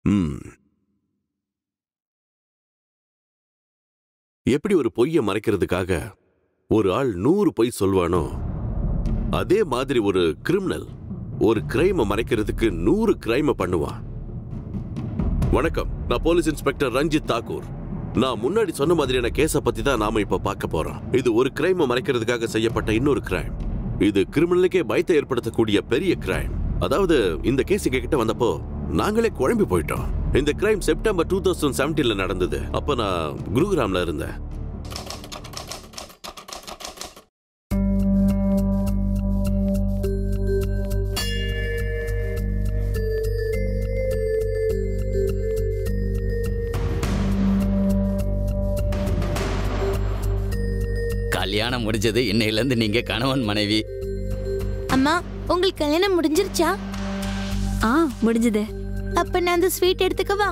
ம் எப்படி ஒரு பொய்யை மறைக்கிறதுக்காக ஒரு ஆள் நூறு பொய் சொல்வானோ அதே மாதிரி ஒரு கிரிமினல் ஒரு கிரைமை மறைக்கிறதுக்கு நூறு கிரைமை பண்ணுவான் வணக்கம் நான் போலீஸ் இன்ஸ்பெக்டர் ரஞ்சித் தாக்கூர் நான் முன்னாடி சொன்ன மாதிரியான கேஸ பத்தி தான் நாம இப்ப பார்க்க போறோம் இது ஒரு கிரைமை மறைக்கிறதுக்காக செய்யப்பட்ட இன்னொரு கிரைம் இது கிரிமினலுக்கே பயத்தை ஏற்படுத்தக்கூடிய பெரிய கிரைம் அதாவது இந்த கேஸ் எங்க கிட்ட வந்தப்போ நாங்களே குழம்பி போயிட்டோம் இந்த கிரைம் செப்டம்பர் டூ தௌசண்ட் செவன்டீன்ல நடந்தது அப்ப நான் குருகிராம்ல இருந்தேன் கல்யாணம் முடிஞ்சது இன்னையிலேருந்து நீங்க கணவன் மனைவி அம்மா உங்களுக்கு கல்யாணம் முடிஞ்சிருச்சா ஆ முடிஞ்சது அப்ப நான் அந்த ஸ்வீட் எடுத்துக்கவா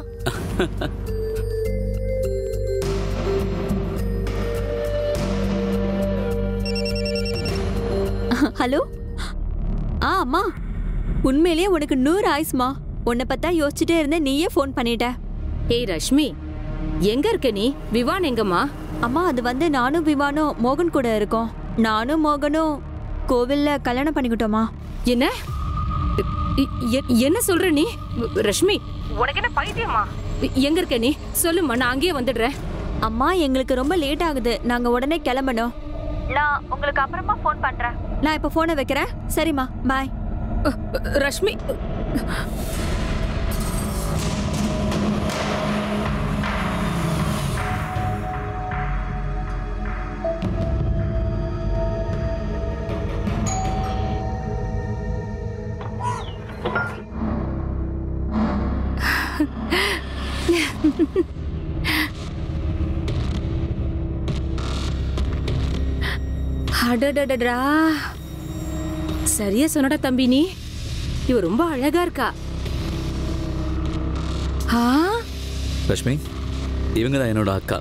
ஹலோ ஆ அம்மா உண்மையிலேயே உனக்கு நூறு ஆயுஸ்மா உன்னை பார்த்தா யோசிச்சுட்டே இருந்தேன் நீயே ஃபோன் பண்ணிட்ட ஏய் ரஷ்மி எங்க இருக்க நீ விவான் எங்கம்மா அம்மா அது வந்து நானும் விமானும் மோகன் கூட இருக்கோம் நானும் மோகனும் கோவில்ல கல்யாணம் பண்ணிக்கிட்டோமா என்ன இ- எ- என்ன சொல்ற நீ ரஷ்மி உனக்கு என்ன பைத்தியமா எங்க இருக்க நீ சொல்லுமா நான் அங்கேயே வந்துடுறேன் அம்மா எங்களுக்கு ரொம்ப லேட் ஆகுது நாங்க உடனே கிளம்பணும் நான் உங்களுக்கு அப்புறமா ஃபோன் பண்றேன் நான் இப்போ ஃபோனை வைக்கிறேன் சரிம்மா பாய் அ, ரஷ்மி அடடடடா சரியா சொன்னடா தம்பி நீ இவ ரொம்ப அழகா இருக்கா ஆ லட்சுமி இவங்க தான் என்னோட அக்கா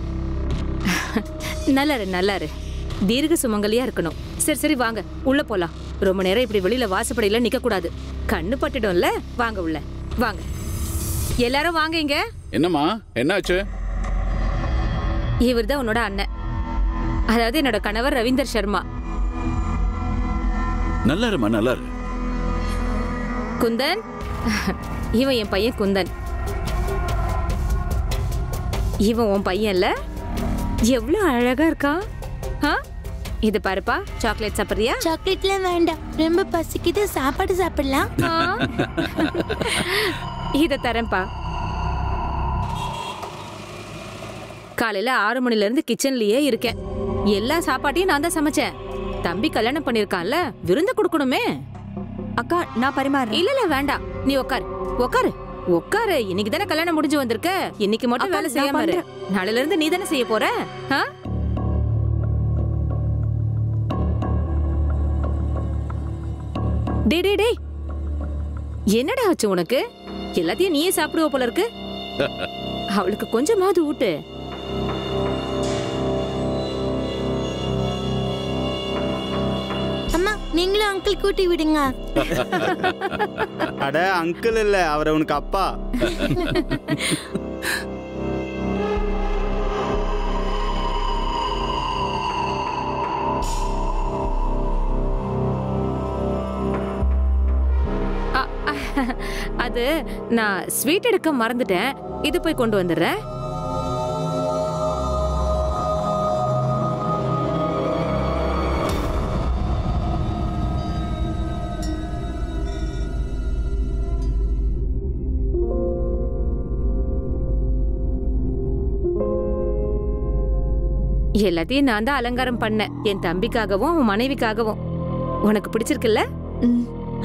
நல்லாரு நல்லாரு தீர்க்க சுமங்கலியா இருக்கணும் சரி சரி வாங்க உள்ள போலாம் ரொம்ப நேரம் இப்படி வெளியில வாசப்படையில நிக்க கூடாது கண்ணு பட்டுடும்ல வாங்க உள்ள வாங்க எல்லாரும் வாங்க இங்க என்னம்மா என்னாச்சு இவர் தான் உன்னோட அண்ணன் அதாவது என்னோட கணவர் ரவீந்தர் சர்மா நல்லா இருமா நல்லா இரு குந்தன் இவன் என் பையன் குந்தன் இவன் உன் பையன்ல எவ்வளவு அழகா இருக்கான் ஆ? இது பாருப்பா சாக்லேட் சாப்பிடுறியா சாக்லேட்லாம் வேண்டாம் ரொம்ப பசிக்குது சாப்பாடு சாப்பிடலாம் ஆ? இத தரேன்ப்பா காலையில ஆறு மணில இருந்து கிச்சன்லயே இருக்கேன் எல்லா சாப்பாட்டையும் நான் தான் சமைச்சேன் தம்பி கல்யாணம் பண்ணிருக்கான்ல விருந்து கொடுக்கணுமே அக்கா நான் பரிமாறேன் இல்ல இல்ல வேண்டாம் நீ உட்காரு உட்காரு உட்காரு இன்னைக்கு தானே கல்யாணம் முடிஞ்சு வந்திருக்க இன்னைக்கு மட்டும் அக்கா, வேலை நான் செய்யாம இரு. பண்றேன். நாளையில இருந்து நீ தானே செய்ய போற ஆ? டேய் டேய் டேய் என்னடா ஆச்சு உனக்கு எல்லாத்தையும் நீயே சாப்பிடுவ போல இருக்கு அவளுக்கு கொஞ்சமாவது ஊட்டு அம்மா நீங்களும் அங்கிள் கூட்டி விடுங்க அட அங்கிள் இல்ல அவர் உனக்கு அப்பா அ, அது நான் ஸ்வீட் எடுக்க மறந்துட்டேன் இது போய் கொண்டு வந்துடுறேன் எல்லாத்தையும் நான் தான் அலங்காரம் பண்ணேன் என் தம்பிக்காகவும் அவன் மனைவிக்காகவும் உனக்கு பிடிச்சிருக்குல்ல ம்.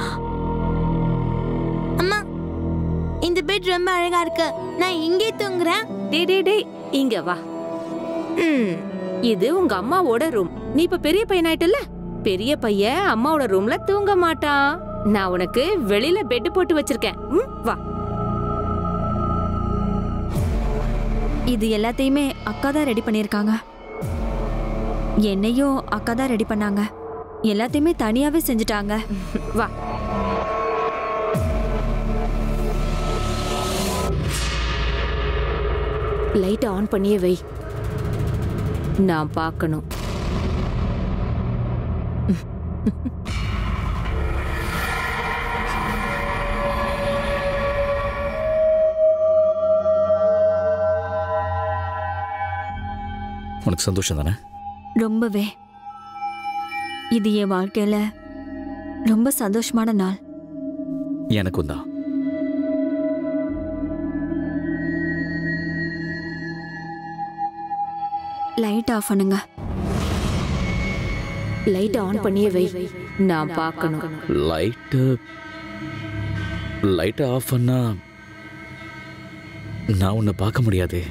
அம்மா இந்த பெட் ரொம்ப அழகா இருக்கு நான் இங்கே தூங்குறேன் டேய் டேய் டேய் இங்க வா ம், இது உங்க அம்மாவோட ரூம் நீ இப்ப பெரிய பையன் ஆயிட்டல பெரிய பையன் அம்மாவோட ரூம்ல தூங்க மாட்டான் நான் உனக்கு வெளியில பெட் போட்டு வச்சிருக்கேன் ம், வா இது எல்லாத்தையுமே அக்கா தான் ரெடி பண்ணியிருக்காங்க என்னையும் அக்கா தான் ரெடி பண்ணாங்க எல்லாத்தையுமே தனியாவே செஞ்சுட்டாங்க வா லைட் ஆன் பண்ணியே வை நான் பார்க்கணும் உனக்கு சந்தோஷம் தானே ரொம்பவே இது என் வாழ்க்கையில ரொம்ப சந்தோஷமான நாள் எனக்கும் தான் லைட் ஆஃப் பண்ணுங்க லைட் ஆன் பண்ணியே வை நான் பார்க்கணும் லைட்டு லைட்டை ஆஃப் பண்ணா நான் உன்னை பார்க்க முடியாதே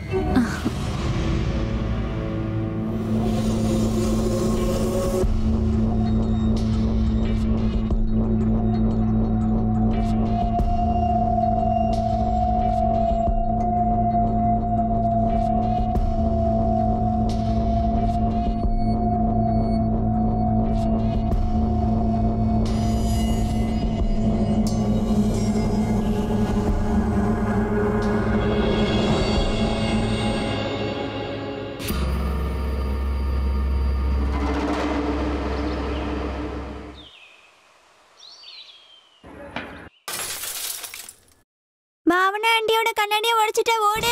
பாவனா ஆண்டியோட கண்ணாடியை உடைச்சிட்ட ஓடு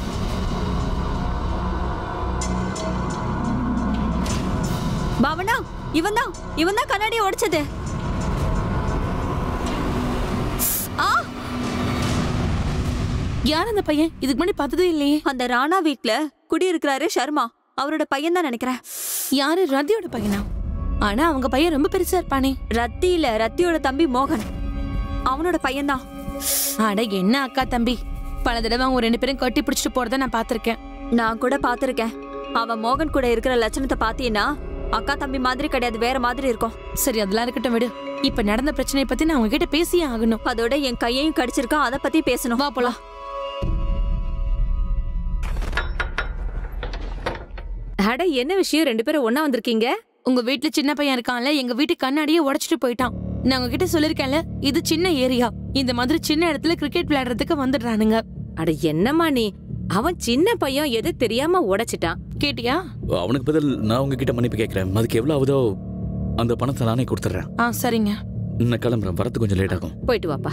பாவனா இவன் தான் இவன் தான் கண்ணாடியை உடைச்சது ஆ யார் அந்த பையன் இதுக்கு முன்னாடி பார்த்ததே இல்லையே அந்த ராணா வீட்ல குடியிருக்கிறாரு சர்மா அவரோட பையன் தான் நினைக்கிறேன் யாரு ரதியோட பையனா ஆனா அவங்க பையன் ரொம்ப பெருசா இருப்பானே ரத்தி இல்ல ரத்தியோட தம்பி மோகன் அவனோட பையன் தான் அட என்ன அக்கா தம்பி பல தடவை அவங்க ரெண்டு பேரும் கட்டி பிடிச்சிட்டு போறத நான் பார்த்திருக்கேன் நான் கூட பாத்திருக்கேன் அவன் மோகன் கூட இருக்கிற லட்சணத்தை பாத்தீங்கன்னா அக்கா தம்பி மாதிரி கிடையாது வேற மாதிரி இருக்கும் சரி அதெல்லாம் இருக்கட்டும் விடு இப்ப நடந்த பிரச்சனையை பத்தி நான் உங்ககிட்ட பேசியே ஆகணும் அதோட என் கையையும் கடிச்சிருக்கான் அதை பத்தி பேசணும் வா போலாம் அட என்ன விஷயம் ரெண்டு பேரும் ஒண்ணா வந்திருக்கீங்க உங்க வீட்டுல சின்ன பையன் இருக்கான்ல எங்க வீட்டு கண்ணாடியே உடைச்சிட்டு போயிட்டான் நான் உங்ககிட்ட சொல்லிருக்கேன்ல இது சின்ன ஏரியா இந்த மாதிரி சின்ன இடத்துல கிரிக்கெட் விளையாடுறதுக்கு வந்துடுறானுங்க அட என்னம்மா நீ அவன் சின்ன பையன் எது தெரியாம உடைச்சிட்டான் கேட்டியா அவனுக்கு பதில் நான் உங்ககிட்ட மன்னிப்பு கேட்குறேன் அதுக்கு எவ்வளோ ஆகுதோ அந்த பணத்தை நானே கொடுத்துட்றேன் ஆ சரிங்க நான் கிளம்புறேன் வரது கொஞ்சம் லேட் ஆகும் போயிட்டு வாப்பா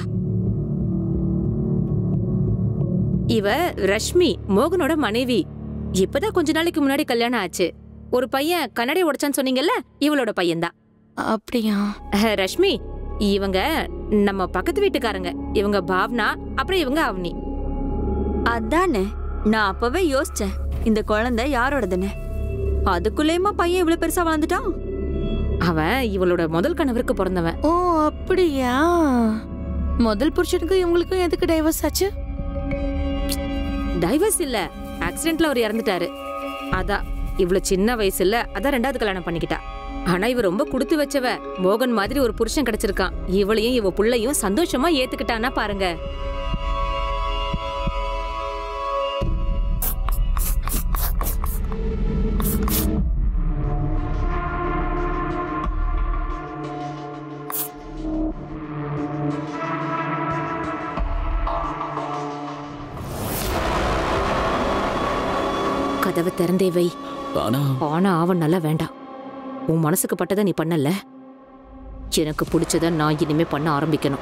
இவ ரஷ்மி மோகனோட மனைவி இப்பதான் கொஞ்ச நாளைக்கு முன்னாடி கல்யாணம் ஆச்சு ஒரு பையன் கண்ணாடி உடைச்சான்னு சொன்னீங்கல்ல இவளோட பையன்தான் அப்படியா அஹ், ரஷ்மி இவங்க நம்ம பக்கத்து வீட்டுக்காரங்க இவங்க பாவ்னா அப்புறம் இவங்க அவனி அதானே நான் அப்பவே யோசிச்சேன் இந்த குழந்தை யாரோடதுன்னு அதுக்குள்ளேயுமா பையன் இவ்வளவு பெருசா வளர்ந்துட்டான் அவன் இவளோட முதல் கணவருக்கு பிறந்தவன் ஓ அப்படியா முதல் புருஷனுக்கும் இவங்களுக்கும் எதுக்கு டைவர்ஸ் ஆச்சு டைவர்ஸ் இல்ல ஆக்சிடென்ட்ல அவர் இறந்துட்டாரு அதான் இவ்வளவு சின்ன வயசுல அதான் ரெண்டாவது கல்யாணம் பண்ணிக்கிட்டா ஆனா இவ ரொம்ப கொடுத்து வச்சவ மோகன் மாதிரி ஒரு புருஷன் கிடைச்சிருக்கான் இவளையும் இவ புள்ளையும் சந்தோஷமா ஏத்துக்கிட்டான்னா பாருங்க கதவை திறந்தே வை ஆனால் ஆனா அவன் நல்லா வேண்டாம் உன் மனசுக்கு பட்டதை நீ பண்ணல எனக்கு பிடிச்சத நான் இனிமே பண்ண ஆரம்பிக்கணும்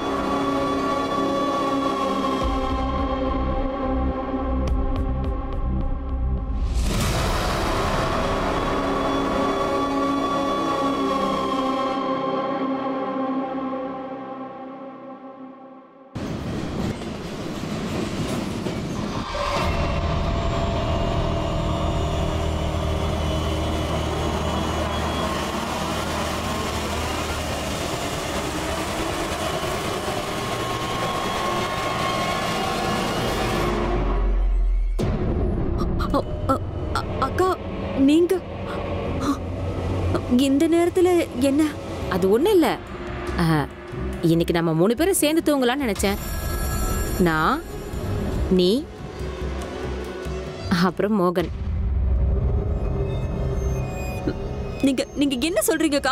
அ- அ- அ- அக்கா நீங்க அ, இந்த நேரத்துல என்ன அது ஒண்ணும் இல்ல ஆஹ், இன்னைக்கு நம்ம மூணு பேரும் சேர்ந்து தூங்கலாம்னு நினைச்சேன் நான் நீ அப்புறம் மோகன் நீங்க நீங்க என்ன சொல்றீங்கக்கா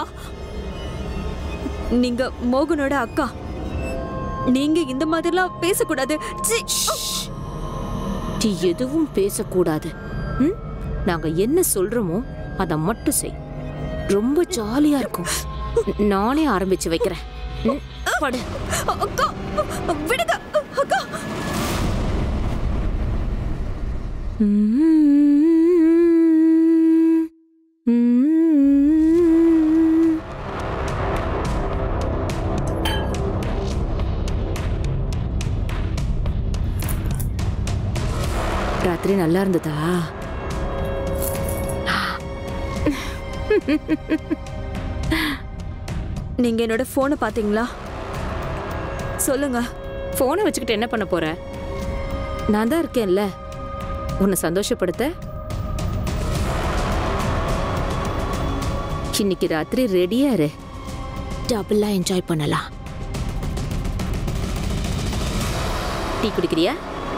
நீங்க மோகனோட அக்கா நீங்க இந்த மாதிரிலாம் பேசக்கூடாது ச்சீ! நீ எதுவும் பேசக்கூடாது ம்? நாங்க என்ன சொல்றோமோ அதை மட்டும் செய் ரொம்ப ஜாலியா இருக்கும் நானே ஆரம்பிச்சு வைக்கிறேன் ம், படு அக்கா விடுங்க அக்கா ராத்திரி நல்லா இருந்ததா நீங்க என்னோட போனை பாத்தீங்களா சொல்லுங்க போனை வச்சுக்கிட்டு என்ன பண்ண போற நான் தான் இருக்கேன்ல உன்னை சந்தோஷப்படுத்த இன்னைக்கு ராத்திரி ரெடியா இரு டபுளா என்ஜாய் பண்ணலாம் டீ குடிக்கிறியா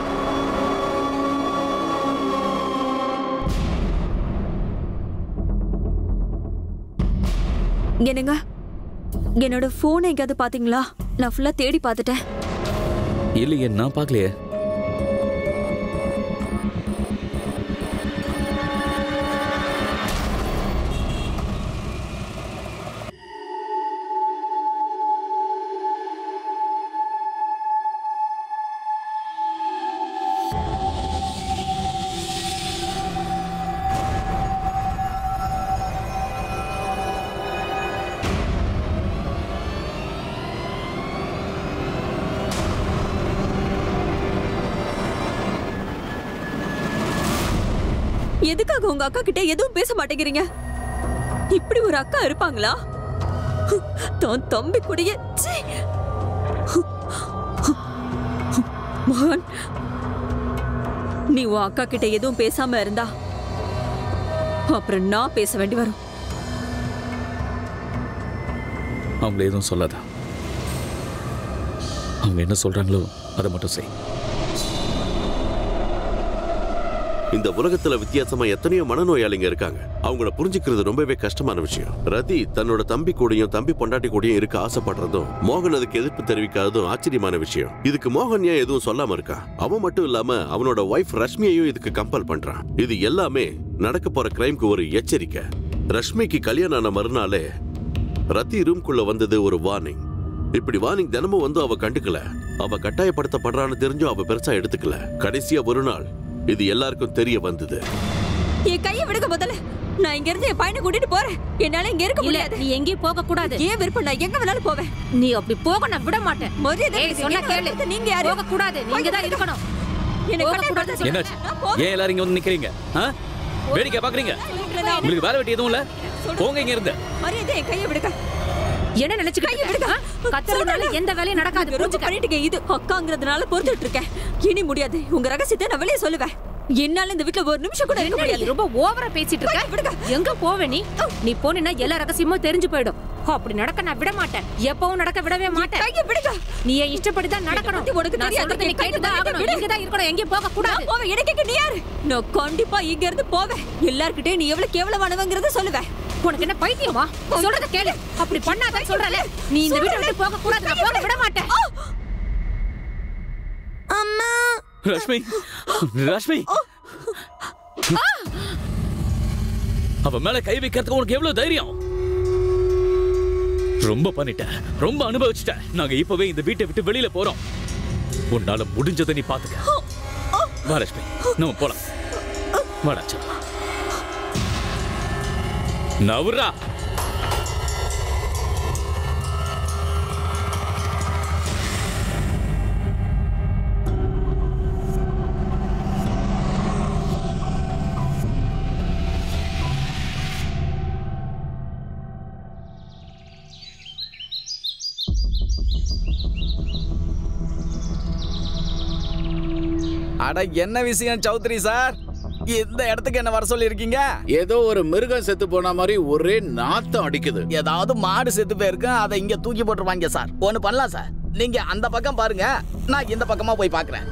என்னங்க என்னோட போனை எங்கேயாவது பாத்தீங்களா நான் ஃபுல்லா தேடி பார்த்துட்டேன் இல்லையே நான் பார்க்கலையே எதுக்காக உங்க அக்கா கிட்ட எதுவும் பேச மாட்டேங்கிறீங்க இப்படி ஒரு அக்கா இருப்பாங்களா தான் தம்பி கூடயே ச்சீ. மகன் நீ உன் அக்கா கிட்ட எதுவும் பேசாம இருந்தா அப்புறம் நான் பேச வேண்டி வரும் அவங்கள எதுவும் சொல்லாத அவங்க என்ன சொல்றாங்களோ அதை மட்டும் செய் இந்த உலகத்துல வித்தியாசமா எத்தனையோ மனநோயாளிங்க இருக்காங்க அவங்கள புரிஞ்சுக்கிறது ரொம்பவே கஷ்டமான விஷயம் ரதி தன்னோட தம்பி கூடயும் தம்பி பொண்டாட்டி கூடயும் இருக்க ஆசைப்படுறதும் மோகன் அதுக்கு எதிர்ப்பு தெரிவிக்காததும் ஆச்சரியமான விஷயம் இதுக்கு மோகன் ஏன் எதுவும் சொல்லாம இருக்கா அவன் மட்டும் இல்லாம அவனோட ஒய்ஃப் ரஷ்மியையும் இதுக்கு கம்பல் பண்றான் இது எல்லாமே நடக்க போற கிரைம்க்கு ஒரு எச்சரிக்கை ரஷ்மிக்கு கல்யாணம் ஆன மறுநாளே ரத்தி ரூம்குள்ள வந்தது ஒரு வார்னிங் இப்படி வார்னிங் தினமும் வந்து அவ கண்டுக்கல அவ கட்டாயப்படுத்தப்படுறான்னு தெரிஞ்சும் அவ பெருசா எடுத்துக்கல கடைசியா ஒரு நாள் இது எல்லாருக்கும் தெரிய வந்தது என் கையை விடுங்க முதல்ல நான் இங்க இருந்து என் பையனை கூட்டிட்டு போறேன் என்னால இங்க இருக்க இல்ல முடியாது நீ எங்கேயும் போக கூடாது ஏன் விருப்பம் நான் எங்க வேணாலும் போவேன் நீ அப்படி போக நான் விட மாட்டேன் மரியாதை ஏய், கொடுத்து சொன்னா என்ன கேளு அர்த்தம்? நீங்க யாரு? போக கூடாது நீங்க தான் இருக்கணும் என்னை போக கட்டாயப்படுத்த கூடாது. சொல்லுங்க. என்னாச்சு நான் போவேன். ஏன் எல்லாரும் இங்க வந்து நிக்கிறீங்க ஆ? வேடிக்கை பாக்குறீங்க உங்களை நான் உங்களுக்கு வேலை வெட்டி எதுவும் இல்ல போங்க இங்க இருந்து மரியாதை என் கையை விடுங்க என்ன நினைச்சுக்கிட்டு இருக்க? ஆ? கத்துறதுனால எந்த வேலையும் நடக்காது நீங்க ரொம்ப புரிஞ்சுக்க பண்ணிட்டீங்க இது அக்காங்கிறதுனால பொறுத்துட்டு இருக்கேன் இனி முடியாது உங்க ரகசியத்தை நான் வெளியே சொல்லுவேன் என்னால இந்த வீட்ல ஒரு நிமிஷம் கூட இருக்க என்ன நீ முடியாது ரொம்ப ஓவரா பேசிட்டு இருக்க எங்க போவே நீ நீ போனா எல்லா ரகசியமும் தெரிஞ்சு போயிடும் அப்படி நடக்க நான் விட மாட்டேன் எப்பவும் நடக்க விடவே மாட்டேன் கையை விடுங்க நீ என் இஷ்டப்படி தான் நடக்கணும் பத்தி உனக்கு நான் தெரியாது. சொல்றதை நீ என் கையை கேட்டு தான் விடு, ஆகணும் விடு. இங்க தான் இருக்கணும் எங்கேயும் போக கூடாது நான் போவேன் எனக்கு நீ யாரு நான் கண்டிப்பா இங்க இருந்து போவேன் எல்லார்கிட்டயும் நீ எவ்வளவு கேவலமானவங்கிறத சொல்லுவேன் உனக்கு என்ன பைத்தியமா சொல்றத கேளு அப்படி பண்ணாதான் சொல்றல நீ இந்த வீட்டை விட்டு போக கூடாது நான் போக விட மாட்டேன் அம்மா ரஷ்மி ரஷ்மி அவ மேல கை வைக்கிறதுக்கு உனக்கு எவ்வளவு தைரியம் ரொம்ப பண்ணிட்ட ரொம்ப அனுபவிச்சிட்ட நாங்க இப்பவே இந்த வீட்டை விட்டு வெளியில போறோம் உன்னால முடிஞ்சதை நீ பாத்துக்க வா லட்சுமி நம்ம போலாம் வாடாச்சா நவுரா அட என்ன விஷயம் சௌத்ரி சார் இந்த இடத்துக்கு என்ன வர சொல்லியிருக்கீங்க ஏதோ ஒரு மிருகம் செத்து போன மாதிரி ஒரே நாத்தம் அடிக்குது ஏதாவது மாடு செத்து போயிருக்கு அதை இங்க தூக்கி போட்டுருவாங்க சார் ஒன்னு பண்ணலாம் சார் நீங்க அந்த பக்கம் பாருங்க நான் இந்த பக்கமா போய் பார்க்கறேன்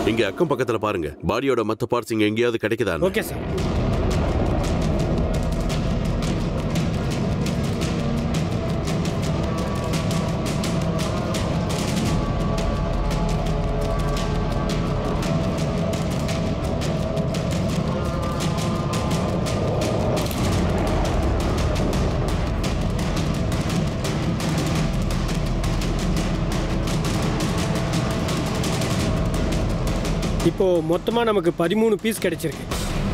இங்க அக்கம் பக்கத்துல பாருங்க பாடியோட மத்த பார்ட்ஸ் இங்க எங்கேயாவது கிடைக்குதா ஓகே சார் இப்போ மொத்தமா நமக்கு பதிமூணு பீஸ் கிடைச்சிருக்கு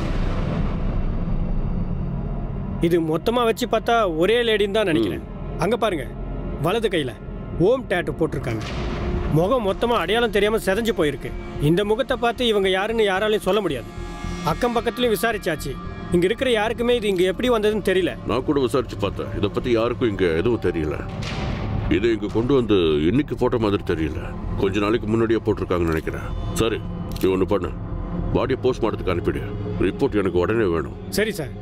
இது மொத்தமா வச்சு பார்த்தா ஒரே லேடின்னு தான் நினைக்கிறேன் அங்க பாருங்க வலது கையில ஓம் டேட்டு போட்டிருக்காங்க முகம் மொத்தமா அடையாளம் தெரியாம செதஞ்சு போயிருக்கு இந்த முகத்தை பார்த்து இவங்க யாருன்னு யாராலையும் சொல்ல முடியாது அக்கம் பக்கத்துலயும் விசாரிச்சாச்சு இங்க இருக்கிற யாருக்குமே இது இங்க எப்படி வந்ததுன்னு தெரியல நான் கூட விசாரிச்சு பார்த்தேன் இதை பத்தி யாருக்கும் இங்க எதுவும் தெரியல இதை இங்க கொண்டு வந்து இன்னைக்கு போட்ட மாதிரி தெரியல கொஞ்ச நாளைக்கு முன்னாடியே போட்டிருக்காங்கன்னு நினைக்கிறேன் சரி நீ ஒன்று பண்ணு பாடியை போஸ்ட்மார்ட்டத்துக்கு அனுப்பிடு ரிப்போர்ட் எனக்கு உடனே வேணும் சரி சார்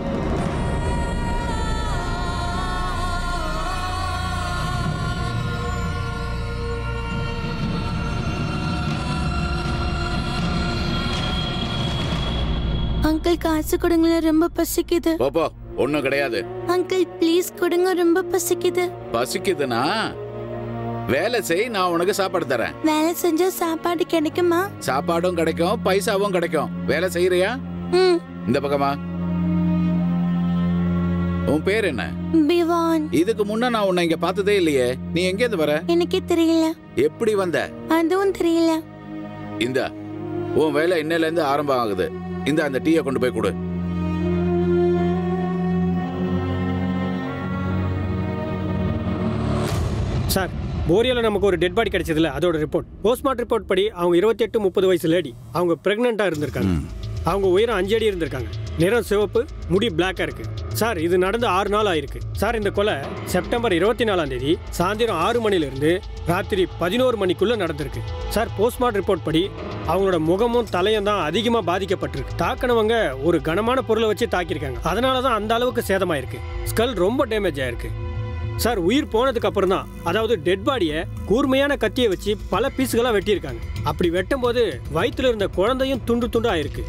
அங்கிள் காசு கொடுங்களேன் ரொம்ப பசிக்குது போப்போ ஒண்ணும் கிடையாது அங்கிள் ப்ளீஸ் கொடுங்க ரொம்ப பசிக்குது பசிக்குதுன்னா வேலை செய் நான் உனக்கு சாப்பாடு தரேன் வேலை செஞ்சா சாப்பாடு கிடைக்குமா சாப்பாடும் கிடைக்கும் பைசாவும் கிடைக்கும் வேலை செய்யறியா ம் இந்த பக்கமா உன் பேர் என்ன பிவான் இதுக்கு முன்ன நான் உன்னை இங்க பார்த்ததே இல்லையே நீ எங்கேருந்து வர எனக்கே தெரியல எப்படி வந்த அதுவும் தெரியல இந்த உன் வேலை இன்னையில இருந்து ஆரம்பம் ஆகுது இந்த அந்த டீயை கொண்டு போய் கொடு சார் போரியால நமக்கு ஒரு டெட் பாடி கிடைச்சதுல அதோட ரிப்போர்ட் போஸ்ட்மார்ட் ரிப்போர்ட் படி அவங்க இருபத்தி எட்டு முப்பது வயசு லேடி அவங்க பிரெக்னெண்டா இருந்திருக்காங்க அவங்க உயரம் அஞ்சு அடி இருந்திருக்காங்க நிறம் சிவப்பு முடி பிளாக்கா இருக்கு சார் இது நடந்து ஆறு நாள் ஆயிருக்கு சார் இந்த கொலை செப்டம்பர் இருபத்தி நாலாம் தேதி சாயந்தரம் ஆறு மணில இருந்து ராத்திரி பதினோரு மணிக்குள்ள நடந்திருக்கு சார் போஸ்ட்மார்ட் ரிப்போர்ட் படி அவங்களோட முகமும் தலையும் தான் அதிகமா பாதிக்கப்பட்டிருக்கு தாக்கினவங்க ஒரு கனமான பொருளை வச்சு தாக்கியிருக்காங்க அதனால தான் அந்த அளவுக்கு சேதமாயிருக்கு ஸ்கல் ரொம்ப டேமேஜ் ஆயிருக்கு சார் உயிர் போனதுக்கு அப்புறம் தான் அதாவது டெட் பாடியை கூர்மையான கத்தியை வச்சு பல பீஸுகளா வெட்டியிருக்காங்க அப்படி வெட்டும் போது வயிற்றுல இருந்த குழந்தையும் துண்டு துண்டு ஆயிருக்கு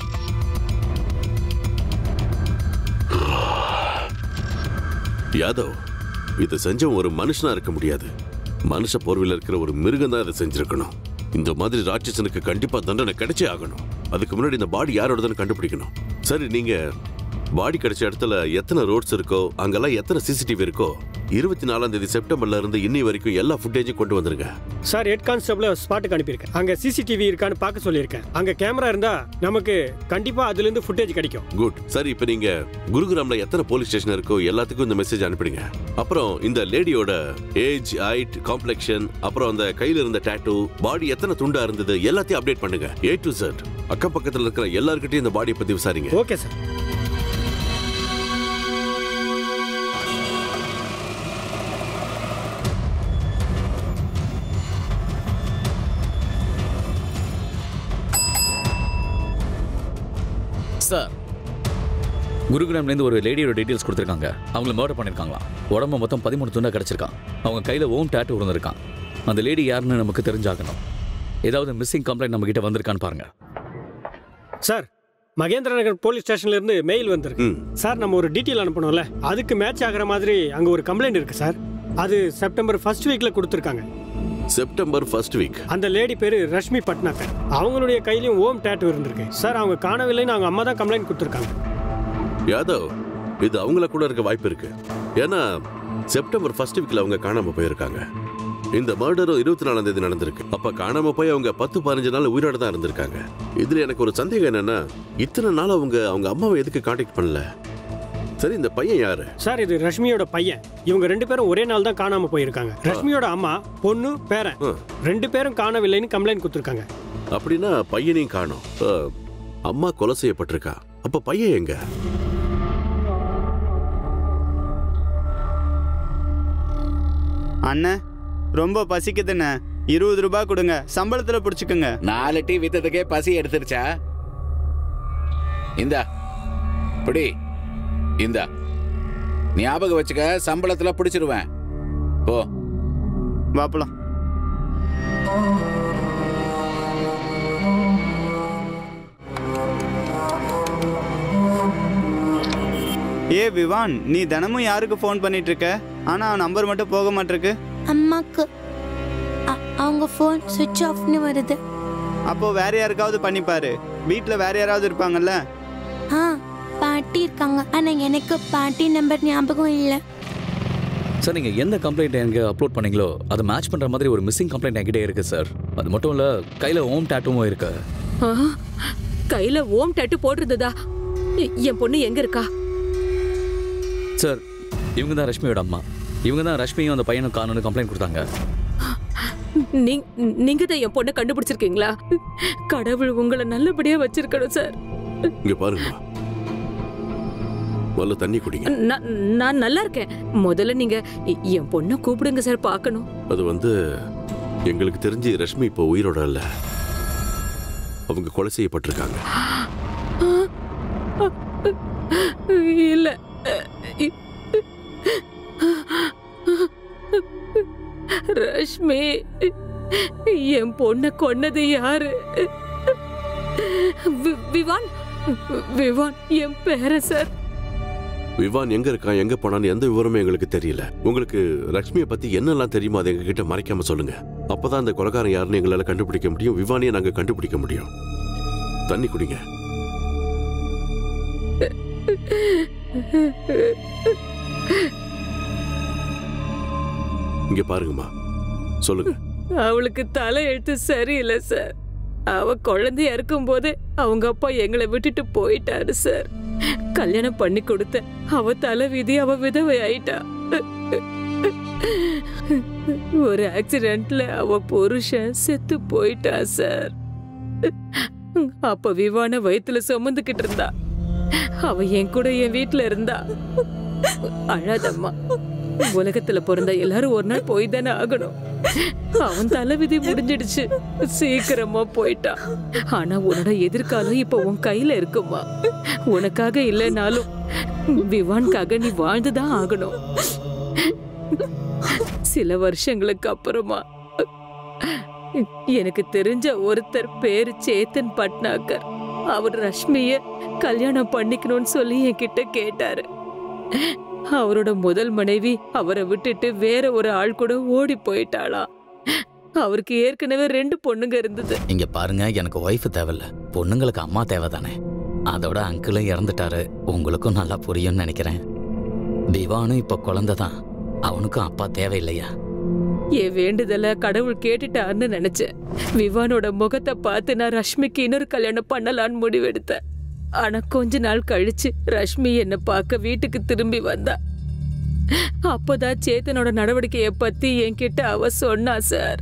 யாதவ் இதை செஞ்சவன் ஒரு மனுஷனா இருக்க முடியாது மனுஷ போர்வையில் இருக்கிற ஒரு மிருகம் தான் இதை செஞ்சிருக்கணும் இந்த மாதிரி ராட்சசனுக்கு கண்டிப்பா தண்டனை கிடைச்சே ஆகணும் அதுக்கு முன்னாடி இந்த பாடி யாரோடதுன்னு கண்டுபிடிக்கணும் சரி நீங்க பாடி கிடைச்ச இடத்துல எத்தனை ரோட்ஸ் இருக்கோ அங்கெல்லாம் எத்தனை சிசிடிவி இருக்கோ இருபத்தி நாலாம் தேதி செப்டம்பர்ல இருந்து இன்னி வரைக்கும் எல்லா ஃபுட்டேஜும் கொண்டு வந்துருங்க சார் ஹெட் கான்ஸ்டபிள ஸ்பாட்டுக்கு அனுப்பியிருக்கேன் அங்க சிசிடிவி இருக்கான்னு பார்க்க சொல்லியிருக்கேன் அங்க கேமரா இருந்தா நமக்கு கண்டிப்பா அதுல இருந்து ஃபுட்டேஜ் கிடைக்கும் குட் சரி இப்போ நீங்க குருகிராம்ல எத்தனை போலீஸ் ஸ்டேஷன் இருக்கோ எல்லாத்துக்கும் இந்த மெசேஜ் அனுப்பிடுங்க அப்புறம் இந்த லேடியோட ஏஜ் ஹைட் காம்ப்ளெக்ஷன் அப்புறம் அந்த கையில இருந்த டேட்டூ பாடி எத்தனை துண்டா இருந்தது எல்லாத்தையும் அப்டேட் பண்ணுங்க ஏ டு செட் அக்கம் பக்கத்துல இருக்கிற எல்லார்கிட்டயும் இந்த பாடியை பத்தி விசாரிங்க ஓகே சார் சார் குருகிராம்லேருந்து ஒரு லேடியோட டீட்டெயில்ஸ் கொடுத்துருக்காங்க அவங்கள மர்டர் பண்ணியிருக்காங்களாம் உடம்பு மொத்தம் பதிமூணு துண்டா கிடச்சிருக்கான் அவங்க கையில் ஓம் டேட்டு இருந்திருக்கான் அந்த லேடி யாருன்னு நமக்கு தெரிஞ்சாகணும் ஏதாவது மிஸ்ஸிங் கம்ப்ளைண்ட் நம்ம கிட்ட வந்திருக்கான்னு பாருங்க சார் மகேந்திர நகர் போலீஸ் ஸ்டேஷன்ல இருந்து மெயில் வந்திருக்கு சார் நம்ம ஒரு டீட்டெயில் அனுப்பணும்ல அதுக்கு மேட்ச் ஆகுற மாதிரி அங்க ஒரு கம்ப்ளைண்ட் இருக்கு சார் அது செப்டம்பர் ஃபர்ஸ்ட் வீக்ல கொடுத்துருக்காங்க செப்டம்பர் ஃபர்ஸ்ட் வீக் அந்த லேடி பேரு ரஷ்மி பட்னாகர் அவங்களுடைய கையிலயும் ஓம் டேட்டு இருந்திருக்கு சார் அவங்க காணவில்லைன்னு அவங்க அம்மா தான் கம்ப்ளைண்ட் கொடுத்துருக்காங்க யாதவ் இது அவங்கள கூட இருக்க வாய்ப்பு இருக்கு ஏன்னா செப்டம்பர் ஃபர்ஸ்ட் வீக்ல அவங்க காணாம போயிருக்காங்க இந்த மர்டரும் இருபத்தி நாலாம் தேதி நடந்திருக்கு அப்ப காணாம போய் அவங்க பத்து பதினஞ்சு நாள் உயிரோட தான் இருந்திருக்காங்க இதுல எனக்கு ஒரு சந்தேகம் என்னன்னா இத்தனை நாள் அவங்க அவங்க அம்மாவை எதுக்கு காண்டாக்ட் பண்ணல சரி இந்த பையன் யாரு சார் இது ரஷ்மியோட பையன் இவங்க ரெண்டு பேரும் ஒரே நாள் தான் காணாம போயிருக்காங்க ரஷ்மியோட அம்மா பொண்ணு பேரன் ரெண்டு பேரும் காணவில்லைன்னு கம்ப்ளைண்ட் கொடுத்துருக்காங்க அப்படின்னா பையனையும் காணோம் அஹ், அம்மா கொலை செய்யப்பட்டிருக்கா அப்ப பையன் எங்க அண்ணன் ரொம்ப பசிக்குதுண்ணே இருபது ரூபாய் கொடுங்க சம்பளத்துல பிடிச்சிக்கோங்க நாலு டீ வித்ததுக்கே பசி எடுத்துருச்சா இந்தா பிடி இந்தா ஞாபகம் வச்சுக்க சம்பளத்துல பிடிச்சிருவேன் ஓ வாப்பலாம் ஏ விவான் நீ தினமும் யாருக்கு ஃபோன் பண்ணிட்டு இருக்க ஆனா நம்பர் மட்டும் போக மாட்டிருக்கு அம்மாக்கு அ- அவங்க ஃபோன் சுவிட்ச் ஆஃப்னு வருது அப்போ வேற யாருக்காவது பண்ணிப்பாரு வீட்டில் வேற யாராவது இருப்பாங்கல்ல ஆ பாட்டி இருக்காங்க ஆனா எனக்கு பாட்டி நம்பர் ஞாபகம் இல்லை சார் நீங்கள் எந்த கம்ப்ளைண்ட் எங்கே அப்லோட் பண்ணீங்களோ அதை மேட்ச் பண்ணுற மாதிரி ஒரு மிஸ்ஸிங் கம்ப்ளைண்ட் என்கிட்ட இருக்கு சார் அது மட்டும் இல்லை கையில் ஓம் டேட்டுவும் இருக்கு ஆ, கையில ஓம் டேட்டு போட்டிருந்ததா எ- என் பொண்ணு எங்க இருக்கா சார் இவங்க தான் ரஷ்மியோட அம்மா இவங்க தான் ரஷ்மியும் அந்த பையனும் காணும்னு கம்ப்ளைண்ட் கொடுத்தாங்க நீ- நீங்க தான் என் பொண்ணை கண்டுபிடிச்சிருக்கீங்களா கடவுள் உங்களை நல்லபடியா வச்சிருக்கணும் சார் இங்க பாருங்கம்மா முதல்ல தண்ணி குடிங்க நான் நான் நல்லா இருக்கேன் முதல்ல நீங்க எ- என் பொண்ணை கூப்பிடுங்க சார் பார்க்கணும் அது வந்து எங்களுக்கு தெரிஞ்சு ரஷ்மி இப்போ உயிரோட இல்ல அவங்க கொலை செய்யப்பட்டிருக்காங்க இல்ல ரஷ்மி என் பொண்ணை கொன்னது யாரு வி- விவான் விவான் என் பேர சார் விவான் எங்க இருக்கான் எங்க போனான்னு எந்த விவரமும் எங்களுக்கு தெரியல உங்களுக்கு லக்ஷ்மியை பத்தி என்னெல்லாம் தெரியுமோ அதை எங்ககிட்ட மறைக்காம சொல்லுங்க அப்பதான் அந்த கொலைகாரன் யாருன்னு எங்களால கண்டுபிடிக்க முடியும் விவானியை நாங்க கண்டுபிடிக்க முடியும் தண்ணி குடிங்க இங்க பாருங்கம்மா சொல்லுங்க அவளுக்கு தலை எழுத்து சரியில்லை சார் அவ குழந்தையா இருக்கும்போது அவங்க அப்பா எங்களை விட்டுட்டு போயிட்டாரு சார் கல்யாணம் பண்ணி கொடுத்த அவ தலை விதி அவ விதவை ஆயிட்டா ஒரு ஆக்சிடென்ட்ல அவ புருஷன் செத்து போயிட்டா சார் அப்ப விவான வயித்துல சுமந்துக்கிட்டு இருந்தா அவ என் கூட என் வீட்ல இருந்தா அழாதம்மா உலகத்துல பிறந்த எல்லாரும் ஒரு நாள் போய் தானே ஆகணும் அவன் தலைவிதி முடிஞ்சிடுச்சு சீக்கிரமா போயிட்டான் ஆனா உன்னோட எதிர்காலம் இப்ப உன் கையில இருக்குமா உனக்காக இல்லைனாலும் விவான்காக நீ வாழ்ந்துதான் ஆகணும் சில வருஷங்களுக்கு அப்புறமா எனக்கு தெரிஞ்ச ஒருத்தர் பேரு சேத்தன் பட்னாகர் அவர் ரஷ்மிய கல்யாணம் பண்ணிக்கணும்னு சொல்லி என்கிட்ட கேட்டாரு அவரோட முதல் மனைவி அவரை விட்டுட்டு வேற ஒரு ஆள் கூட ஓடி போயிட்டாளாம் அவருக்கு ஏற்கனவே ரெண்டு பொண்ணுங்க இருந்தது இங்க பாருங்க எனக்கு ஒய்ஃப் தேவையில்ல பொண்ணுங்களுக்கு அம்மா தேவை தானே அதோட அங்கிளும் இறந்துட்டாரு உங்களுக்கும் நல்லா புரியும்னு நினைக்கிறேன் விவானும் இப்ப குழந்தை தான் அவனுக்கும் அப்பா தேவையில்லையா என் வேண்டுதல கடவுள் கேட்டுட்டாருன்னு நினைச்சேன் விவானோட முகத்தை பார்த்து நான் ரஷ்மிக்கு இன்னொரு கல்யாணம் பண்ணலான்னு முடிவெடுத்தேன் ஆனா கொஞ்ச நாள் கழிச்சு ரஷ்மி என்னை பார்க்க வீட்டுக்கு திரும்பி வந்தா அப்போதான் சேத்தனோட நடவடிக்கையை பத்தி என்கிட்ட அவ சொன்னா சார்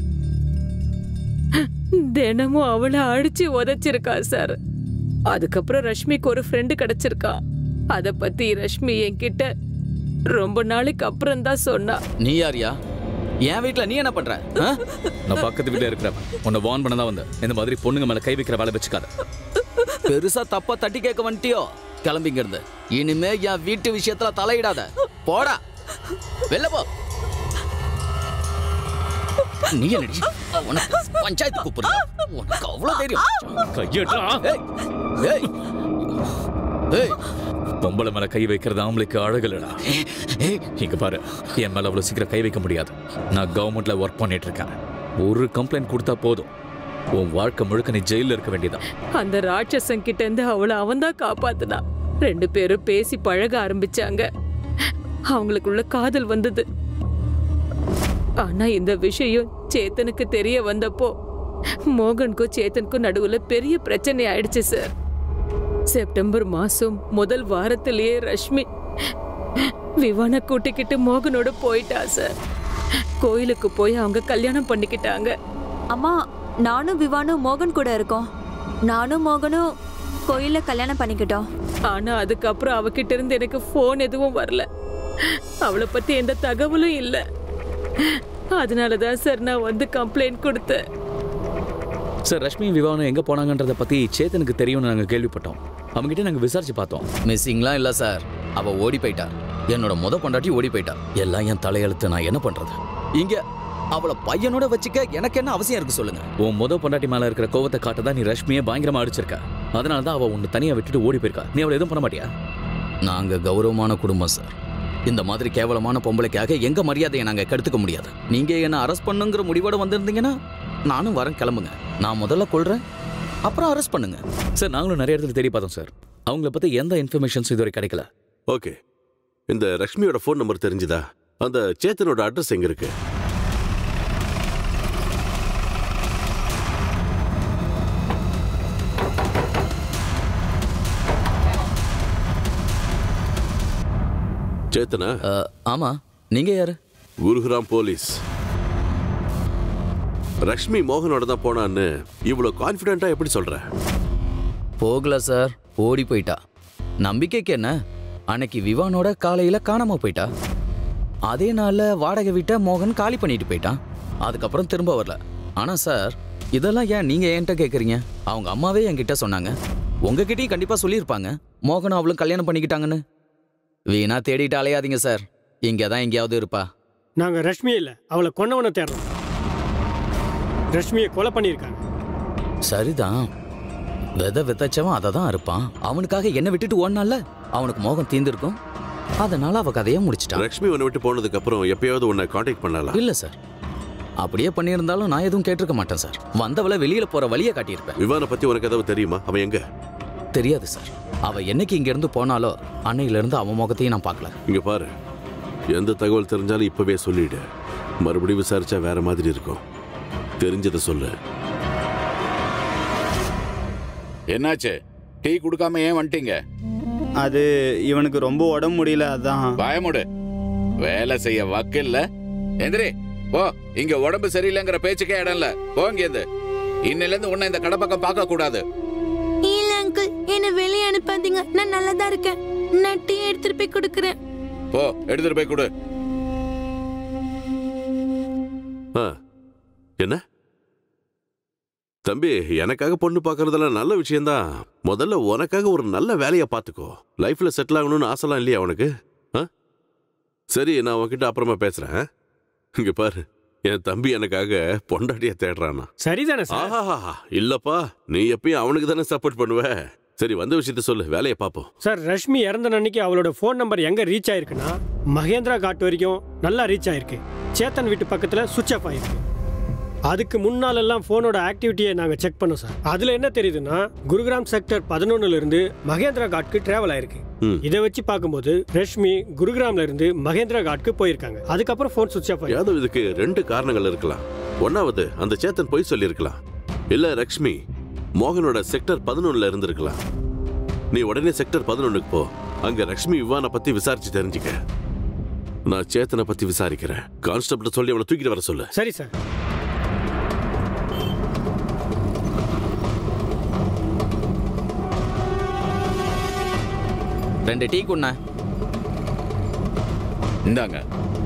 தினமும் அவளை அடிச்சு உதைச்சிருக்கா சார் அதுக்கப்புறம் ரஷ்மிக்கு ஒரு ஃப்ரெண்டு கிடைச்சிருக்கான் அத பத்தி ரஷ்மி என்கிட்ட ரொம்ப நாளைக்கு அப்புறம் தான் சொன்னா நீ யாரியா என் வீட்ல நீ என்ன பண்ற ஆ? நான் பக்கத்து வீட்டில் இருக்கிறவன் உன்னை வார்ன் பண்ண தான் வந்தேன் இந்த மாதிரி பொண்ணுங்க மேலே கை வைக்கிற வேலை வச்சுக்காத பெருசா தப்பா தட்டி கேட்க வந்துட்டியோ கிளம்பிங்க இருந்து இனிமே என் வீட்டு விஷயத்துல தலையிடாத போடா வெளில போ நீ என்னடி உனக்கு பஞ்சாயத்து கூப்பிடுற உனக்கு அவ்வளவு தெரியும் கையெட்டா ஏய் ஏய் ஏய் பொம்பளை மேல கை வைக்கிறது ஆம்பளைக்கு அழகலடா இங்க பாரு என் மேல அவ்வளவு சீக்கிரம் கை வைக்க முடியாது நான் கவர்மெண்ட்ல ஒர்க் பண்ணிட்டு இருக்கேன் ஒரு கம்ப்ளைண்ட் கொடுத்தா போதும் உன் வாழ்க்கை முழுக்க நீ ஜெயில இருக்க வேண்டியதான் அந்த ராட்சசன் கிட்ட இருந்து அவளை அவன்தான் காப்பாத்துனான் ரெண்டு பேரும் பேசி பழக ஆரம்பிச்சாங்க அவங்களுக்குள்ள காதல் வந்தது ஆனா இந்த விஷயம் சேத்தனுக்கு தெரிய வந்தப்போ மோகனுக்கும் சேத்தனுக்கும் நடுவுல பெரிய பிரச்சனை ஆயிடுச்சு சார் செப்டம்பர் மாசம் முதல் வாரத்திலேயே ரஷ்மி விவான கூட்டிக்கிட்டு மோகனோட போயிட்டா சார் கோயிலுக்கு போய் அவங்க கல்யாணம் பண்ணிக்கிட்டாங்க அம்மா நானும் விவானும் மோகன் கூட இருக்கோம் நானும் மோகனும் கோயில்ல கல்யாணம் பண்ணிக்கிட்டோம் ஆனா அதுக்கப்புறம் அவகிட்ட இருந்து எனக்கு ஃபோன் எதுவும் வரல அவளை பத்தி எந்த தகவலும் இல்ல அதனாலதான் சார் நான் வந்து கம்ப்ளைண்ட் கொடுத்தேன் சார் ரஷ்மி விவானம் எங்க போனாங்கன்றத பத்தி சேத்தனுக்கு தெரியும்னு நாங்க கேள்விப்பட்டோம் அவங்ககிட்ட நாங்க விசாரிச்சு பார்த்தோம் மிஸ்ஸிங்லாம் இல்ல சார் அவ ஓடி போயிட்டா என்னோட முத பொண்டாட்டி ஓடி போயிட்டா எல்லாம் என் தலையெழுத்து நான் என்ன பண்றது இங்க அவளை பையனோட வச்சுக்க எனக்கு என்ன அவசியம் இருக்கு சொல்லுங்க உன் முத பொண்டாட்டி மேல இருக்கிற கோவத்தை காட்ட தான் நீ ரஷ்மியை பயங்கரமா அடிச்சிருக்க அதனால தான் அவ உன்னை தனியா விட்டுட்டு ஓடி போயிருக்கா நீ அவளை எதுவும் பண்ண மாட்டியா நாங்க கௌரவமான குடும்பம் சார் இந்த மாதிரி கேவலமான பொம்பளைக்காக எங்க மரியாதையை நாங்க கெடுத்துக்க முடியாது நீங்க என்ன அரெஸ்ட் பண்ணுங்கிற முடிவோட வந்திருந்தீங்கன்னா நானும் வரேன் கிளம்புங்க நான் முதல்ல கொள்றேன் அப்புறம் அரெஸ்ட் பண்ணுங்க சார் நாங்களும் நிறைய இடத்துல தேடி பார்த்தோம் சார் அவங்கள பத்தி எந்த இன்ஃபர்மேஷன்ஸ் இதுவரை கிடைக்கல ஓகே இந்த ரஷ்மியோட ஃபோன் நம்பர் தெரிஞ்சுதா அந்த சேத்தனோட அட்ரஸ் எங்க இருக்கு சேத்தனா அஹ், ஆமா நீங்க யாரு குருகிராம் போலீஸ் ரஷ்மி மோகனோட தான் போனான்னு இவ்வளவு கான்ஃபிடென்ட்டா எப்படி சொல்ற போகல சார் ஓடி போயிட்டா நம்பிக்கைக்கு என்ன அன்னைக்கு விவானோட காலையில காணாம போயிட்டா அதே நாள்ல வாடகை வீட்டை மோகன் காலி பண்ணிட்டு போயிட்டான் அதுக்கப்புறம் திரும்ப வரல ஆனா சார் இதெல்லாம் ஏன் நீங்க என்கிட்ட கேக்குறீங்க அவங்க அம்மாவே என்கிட்ட சொன்னாங்க உங்ககிட்டயும் கண்டிப்பா சொல்லியிருப்பாங்க மோகனும் அவளும் கல்யாணம் பண்ணிக்கிட்டாங்கன்னு வீணா தேடிட்டு அலையாதீங்க சார் இங்கே தான் எங்கேயாவது இருப்பா நாங்க ரஷ்மி இல்ல அவளை கொன்னவனை தேடுறோம் ரஷ்மியை கொலை பண்ணியிருக்காங்க சரிதான் விதை விதைச்சவன் அதை தான் இருப்பான் அவனுக்காக என்ன விட்டுட்டு ஓடனால அவனுக்கு மோகம் தீர்ந்திருக்கும் அதனால அவ கதையை முடிச்சிட்டான் லக்ஷ்மி உன்னை விட்டு போனதுக்கு அப்புறம் எப்பயாவது உன்னை காண்டாக்ட் பண்ணலாம் இல்ல சார் அப்படியே பண்ணியிருந்தாலும் நான் எதுவும் கேட்டிருக்க மாட்டேன் சார் வந்தவளை வெளியில போற வழியை காட்டியிருப்பேன் விவானை பத்தி உனக்கு ஏதாவது தெரியுமா அவன் எங்க தெரியாது சார் அவ என்னைக்கு இங்க இருந்து போனாலோ அன்னையில இருந்து அவன் முகத்தையும் நான் பார்க்கல இங்க பாரு எந்த தகவல் தெரிஞ்சாலும் இப்பவே சொல்லிடு மறுபடியும் விசாரிச்சா வேற மாதிரி இருக்கும் தெரிஞ்சதை சொல்லு என்னாச்சு டீ கொடுக்காம ஏன் வந்துட்டீங்க அது இவனுக்கு ரொம்ப உடம்பு முடியல அதான் பயமுடு வேலை செய்ய வக்கில்ல எந்திரி போ இங்க உடம்பு சரியில்லைங்கிற பேச்சுக்கே இடம் இல்ல போங்க இருந்து இன்னில இருந்து உன்னை இந்த கடை பக்கம் பார்க்க கூடாது இல்ல அங்கிள் என்ன வெளியே அனுப்பாதீங்க நான் நல்லதா இருக்கேன் நான் டீ எடுத்துட்டு போய் கொடுக்குறேன் போ எடுத்துட்டு போய் கொடு ஆ, என்ன தம்பி எனக்காக பொண்ணு பார்க்கறதெல்லாம் நல்ல விஷயம்தான் முதல்ல உனக்காக ஒரு நல்ல வேலையை பார்த்துக்கோ லைஃப்ல செட்டில் ஆகணும்னு ஆசைலாம் இல்லையா உனக்கு ஆ? சரி நான் உன்கிட்ட அப்புறமா பேசுறேன் ஆ? இங்க பாரு என் தம்பி எனக்காக பொண்டாட்டிய தேடுறானா சரிதானே சார் ஆஹா இல்லப்பா நீ எப்பயும் அவனுக்கு தானே சப்போர்ட் பண்ணுவ சரி வந்த விஷயத்த சொல்லு வேலையை பார்ப்போம் சார் ரஷ்மி இறந்த அன்னைக்கு அவளோட ஃபோன் நம்பர் எங்க ரீச் ஆயிருக்குன்னா மகேந்திரா காட் வரைக்கும் நல்லா ரீச் ஆயிருக்கு சேத்தன் வீட்டு பக்கத்துல சுவிட்ச் ஆஃப் ஆயிருக்கு அதுக்கு முன்னால எல்லாம் ஃபோனோட ஆக்டிவிட்டியை நாங்க செக் பண்ணோம் சார் அதுல என்ன தெரியுதுன்னா குருகிராம் செக்டர் பதினொன்னுல இருந்து மகேந்திரா காட்க்கு டிராவல் ஆயிருக்கு ம். இதை வச்சு பார்க்கும்போது ரஷ்மி குருகிராம்ல இருந்து மகேந்திரா காட்க்கு போயிருக்காங்க அதுக்கப்புறம் ஃபோன் சுவிட்ச் ஆஃப் ஆயிருக்கு யாதவ் இதுக்கு ரெண்டு காரணங்கள் இருக்கலாம் ஒன்னாவது அந்த சேத்தன் பொய் சொல்லியிருக்கலாம் இல்ல லக்ஷ்மி மோகனோட செக்டர் பதினொன்னுல இருந்திருக்கலாம் நீ உடனே செக்டர் பதினொன்னுக்கு போ அங்க லக்ஷ்மி விவானை பத்தி விசாரிச்சு தெரிஞ்சுக்க நான் சேத்தனை பத்தி விசாரிக்கிறேன் கான்ஸ்டபிள் சொல்லி அவளை தூக்கிட்டு வர சொல்லு சரி சார் ரெண்டு டீ குண்ண இந்தாங்க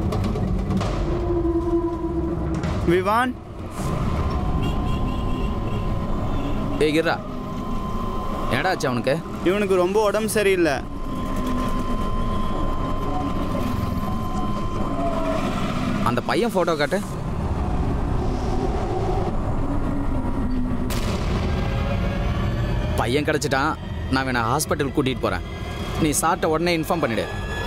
விவான் ஏய் கிர்ரா என்னடா ஆச்சு அவனுக்கு இவனுக்கு ரொம்ப உடம்பு சரியில்லை அந்த பையன் போட்டோ காட்டு பையன் கிடைச்சிட்டான் நான் வேணா ஹாஸ்பிட்டல் கூட்டிட்டு போறேன் நீ சாப்பிட்ட உடனே இன்ஃபார்ம் பண்ணிடு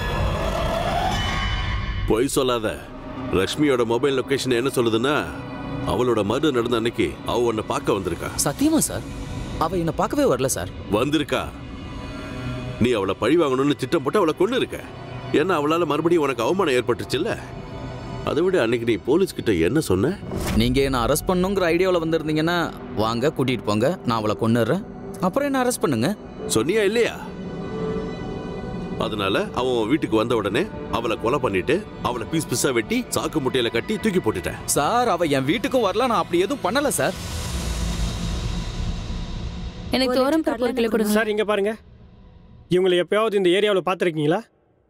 பொய் சொல்லாத லக்ஷ்மியோட மொபைல் லொகேஷன் என்ன சொல்லுதுன்னா அவளோட மர்டர் நடந்த அன்னைக்கு அவ உன்னை பார்க்க வந்திருக்கா சத்தியமா சார் அவ என்னை பார்க்கவே வரல சார் வந்திருக்கா நீ அவளை பழி வாங்கணும்னு திட்டம் போட்டு அவளை கொண்டு இருக்க ஏன்னா அவளால மறுபடியும் உனக்கு அவமானம் ஏற்பட்டுச்சுல்ல அதை விட அன்னைக்கு நீ போலீஸ் கிட்ட என்ன சொன்ன நீங்க என்ன அரெஸ்ட் பண்ணுங்கிற ஐடியாவில் வந்திருந்தீங்கன்னா வாங்க கூட்டிட்டு போங்க நான் அவளை கொண்டுடுறேன் அப்புறம் என்ன அரெஸ்ட் பண்ணுங்க சொன்னியா இல்லையா அதனால அவன் உன் வீட்டுக்கு வந்த உடனே அவளை கொலை பண்ணிட்டு அவளை பீஸ் பீஸா வெட்டி சாக்கு முட்டையில கட்டி தூக்கி போட்டுட்டேன் சார் அவ என் வீட்டுக்கும் வரல நான் அப்படி எதுவும் பண்ணல சார் எனக்கு தோரம் பருப்பு ஒரு கிலோ கொடுங்க சார் இங்க பாருங்க இவங்களை எப்பயாவது இந்த ஏரியாவில் பார்த்துருக்கீங்களா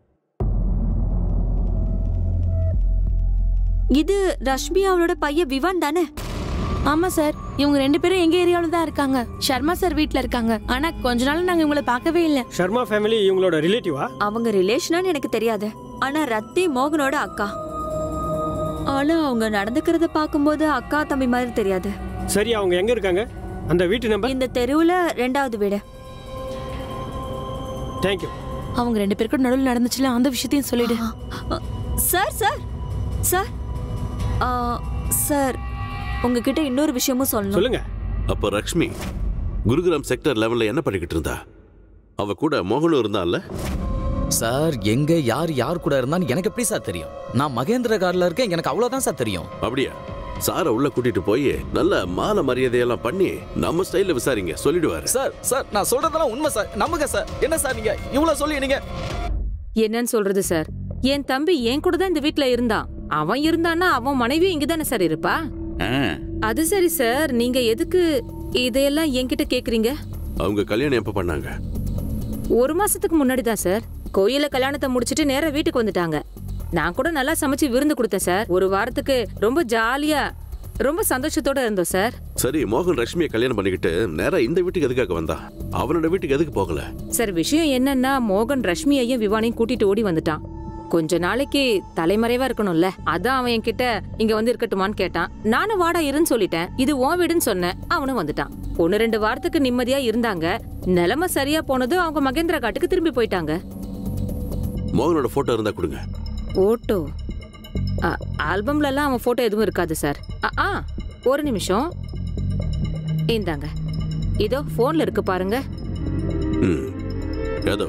இது ரஷ்மி அவளோட பையன் விவான் தானே ஆமா சார் இவங்க ரெண்டு பேரும் எங்க ஏரியாவில தான் இருக்காங்க சர்மா சார் வீட்ல இருக்காங்க ஆனா கொஞ்ச நாள் நாங்க இவங்களை பார்க்கவே இல்ல ஷர்மா ஃபேமிலி இவங்களோட ரிலேட்டிவா அவங்க ரிலேஷனான்னு எனக்கு தெரியாது ஆனா ரத்தி மோகனோட அக்கா ஆனா அவங்க நடந்துக்கிறத பார்க்கும்போது அக்கா தம்பி மாதிரி தெரியாது சரி அவங்க எங்க இருக்காங்க அந்த வீட்டு நம்பர் இந்த தெருவுல ரெண்டாவது வீடு தேங்க்யூ அவங்க ரெண்டு பேருக்கும் நடுவில் நடந்துச்சுல அந்த விஷயத்தையும் சொல்லிடு சார் சார் சார் ஆ, சார் உங்ககிட்ட இன்னொரு விஷயமும் சொல்லணும் சொல்லுங்க அப்ப ரக்ஷ்மி குருகிராம் செக்டர் லெவல்ல என்ன பண்ணிக்கிட்டு இருந்தா அவ கூட மோகனும் இருந்தான்ல சார் எங்க யார் யார் கூட இருந்தான்னு எனக்கு எப்படி சார் தெரியும் நான் மகேந்திர கார்ல இருக்கேன் எனக்கு அவ்வளவுதான் சார் தெரியும் அப்படியா சாரை உள்ள கூட்டிட்டு போய் நல்ல மாலை மரியாதையெல்லாம் பண்ணி நம்ம ஸ்டைல்ல விசாரிங்க சொல்லிடுவாரு சார் சார் நான் சொல்றதெல்லாம் உண்மை சார் நம்புங்க சார் என்ன சார் நீங்க இவ்வளவு சொல்லி நீங்க என்னன்னு சொல்றது சார் என் தம்பி என் கூட தான் இந்த வீட்ல இருந்தான் அவன் இருந்தான்னா அவன் மனைவியும் இங்க தானே சார் இருப்பா அது சரி சார் நீங்க எதுக்கு இதையெல்லாம் என்கிட்ட கேக்குறீங்க அவங்க கல்யாணம் எப்ப பண்ணாங்க ஒரு மாசத்துக்கு முன்னாடி தான் சார் கோயில கல்யாணத்தை முடிச்சிட்டு நேரா வீட்டுக்கு வந்துட்டாங்க நான் கூட நல்லா சமைச்சு விருந்து கொடுத்தேன் சார் ஒரு வாரத்துக்கு ரொம்ப ஜாலியா ரொம்ப சந்தோஷத்தோட இருந்தோம் சார் சரி மோகன் ரஷ்மியை கல்யாணம் பண்ணிக்கிட்டு நேரா இந்த வீட்டுக்கு எதுக்காக வந்தான் அவனோட வீட்டுக்கு எதுக்கு போகல சார் விஷயம் என்னன்னா மோகன் ரஷ்மியையும் விவானையும் கூட்டிட்டு ஓடி வந்துட்டான் கொஞ்ச நாளைக்கு தலைமறைவா இருக்கணும்ல அதான் அவன் என்கிட்ட இங்க வந்து இருக்கட்டுமான்னு கேட்டான் நானும் வாடா இருன்னு சொல்லிட்டேன் இது உன் வீடுன்னு சொன்னேன் அவனும் வந்துட்டான் ஒன்னு ரெண்டு வாரத்துக்கு நிம்மதியா இருந்தாங்க நிலைமை சரியா போனது அவங்க மகேந்திர காட்டுக்கு திரும்பி போயிட்டாங்க மோகனோட போட்டோ இருந்தா கொடுங்க போட்டோ ஆல்பம்ல எல்லாம் அவன் போட்டோ எதுவும் இருக்காது சார் அ, ஆ ஒரு நிமிஷம் இந்தாங்க இதோ போன்ல இருக்கு பாருங்க ம் ஏதோ